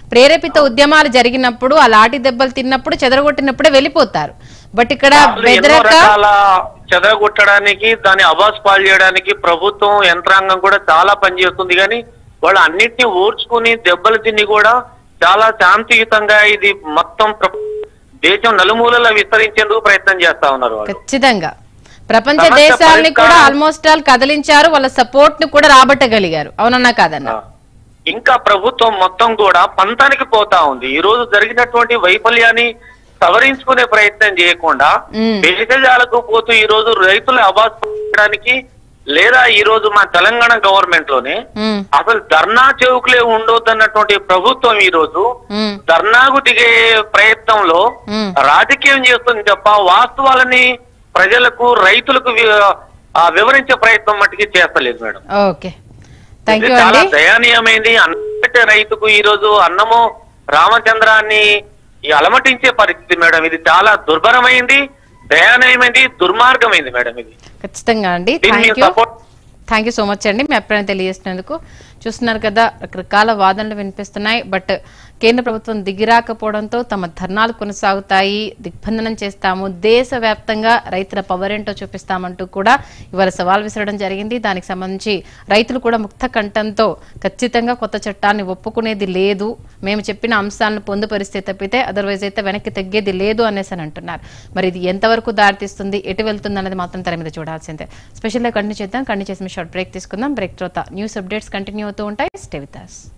ప్రేరేపిత ఉద్యమాలు జరిగినప్పుడు ఆ లాఠీ దెబ్బలు తిన్నప్పుడు చెదరగొట్టినప్పుడే వెళ్ళిపోతారు బట్ ఇక్కడ వాళ్ళు ఎన్నో బెదరక రకాల చెదరగొట్టడానికి దాన్ని అబాస్ పాలు చేయడానికి ప్రభుత్వం యంత్రాంగం కూడా చాలా పనిచేస్తుంది కానీ వాళ్ళు అన్నిటిని ఓర్చుకుని దెబ్బలు తిని కూడా చాలా శాంతియుతంగా ఇది మొత్తం ప్ర- దేశం నలుమూలలా విస్తరించేందుకు ప్రయత్నం చేస్తా ఉన్నారు వాళ్ళు ఖచ్చితంగా ప్రపంచ సమస్య దేశాలని కూడా పరిష్కారం- ఆల్మోస్ట్ ఆల్ కదిలించారు వాళ్ళ సపోర్ట్ ని కూడా రాబట్టగలిగారు అవునన్నా కాదన్నా ఇంకా ప్రభుత్వం మొత్తం కూడా పంతానికి పోతా ఉంది ఈ రోజు జరిగినటువంటి వైఫల్యాన్ని సవరించుకునే ప్రయత్నం చేయకుండా మ్మ్. భేషజాలకు పోతూ ఈ రోజు రైతులు అబాస్ చేయడానికి లేదా ఈ రోజు మా తెలంగాణ గవర్నమెంట్ లోనే ఉమ్, అసలు ధర్నా చౌకులే ఉండొద్దన్నటువంటి ప్రభుత్వం ఈ రోజు ఉమ్, ధర్నాకు దిగే ప్రయత్నంలో ఉమ్. రాజకీయం చేస్తుంది తప్ప వాస్తవాలని ప్రజలకు రైతులకు వి- ఆ, వివరించే ప్రయత్నం మట్టుకి చేస్తలేదు మేడం ఓకే థ్యాంక్ ఇది యూ చాలా అండి దయనీయమైంది అన్నట్టే రైతుకు ఈ రోజు అన్నము రామచంద్రాన్ని ఈ అలమటించే పరిస్థితి మేడం ఇది చాలా దుర్భరమైంది దయానీయమైంది దుర్మార్గమైంది మేడం ఇది ఖచ్చితంగా అండి దీన్ని థ్యాంక్ మేము you support thank you so much అండి మీ అభిప్రాయం తెలియజేసినందుకు చూస్తున్నారు కదా రకరకాల వాదనలు వినిపిస్తున్నాయి బట్ కేంద్ర ప్రభుత్వం దిగిరాకపోవడంతో తమ ధర్నాలు కొనసాగుతాయి దిగ్బంధనం చేస్తాము దేశవ్యాప్తంగా రైతుల పవర్ ఏంటో చూపిస్తామంటూ కూడా ఇవాళ సవాల్ విసరడం జరిగింది దానికి సంబంధించి రైతులు కూడా ముక్త కంఠంతో ఖచ్చితంగా కొత్త చట్టాన్ని ఒప్పుకునేది లేదు మేము చెప్పిన అంశాలను పొందుపరిస్తే తప్పితే అదర్వైజ్ అయితే వెనక్కి తగ్గేది లేదు అనేసి అని అంటున్నారు మరి ఇది ఎంతవరకు దారితీస్తుంది ఎటు వెళ్తుంది అనేది మాత్రం తెర మీద చూడాల్సిందే స్పెషల్గా కంటిన్యూ చేద్దాం కంటిన్యూ చేసి షార్ట్ బ్రేక్ తీసుకుందాం బ్రేక్ తర్వాత న్యూస్ అప్డేట్స్ కంటిన్యూ అవుతూ ఉంటాయి స్టే విత్ us.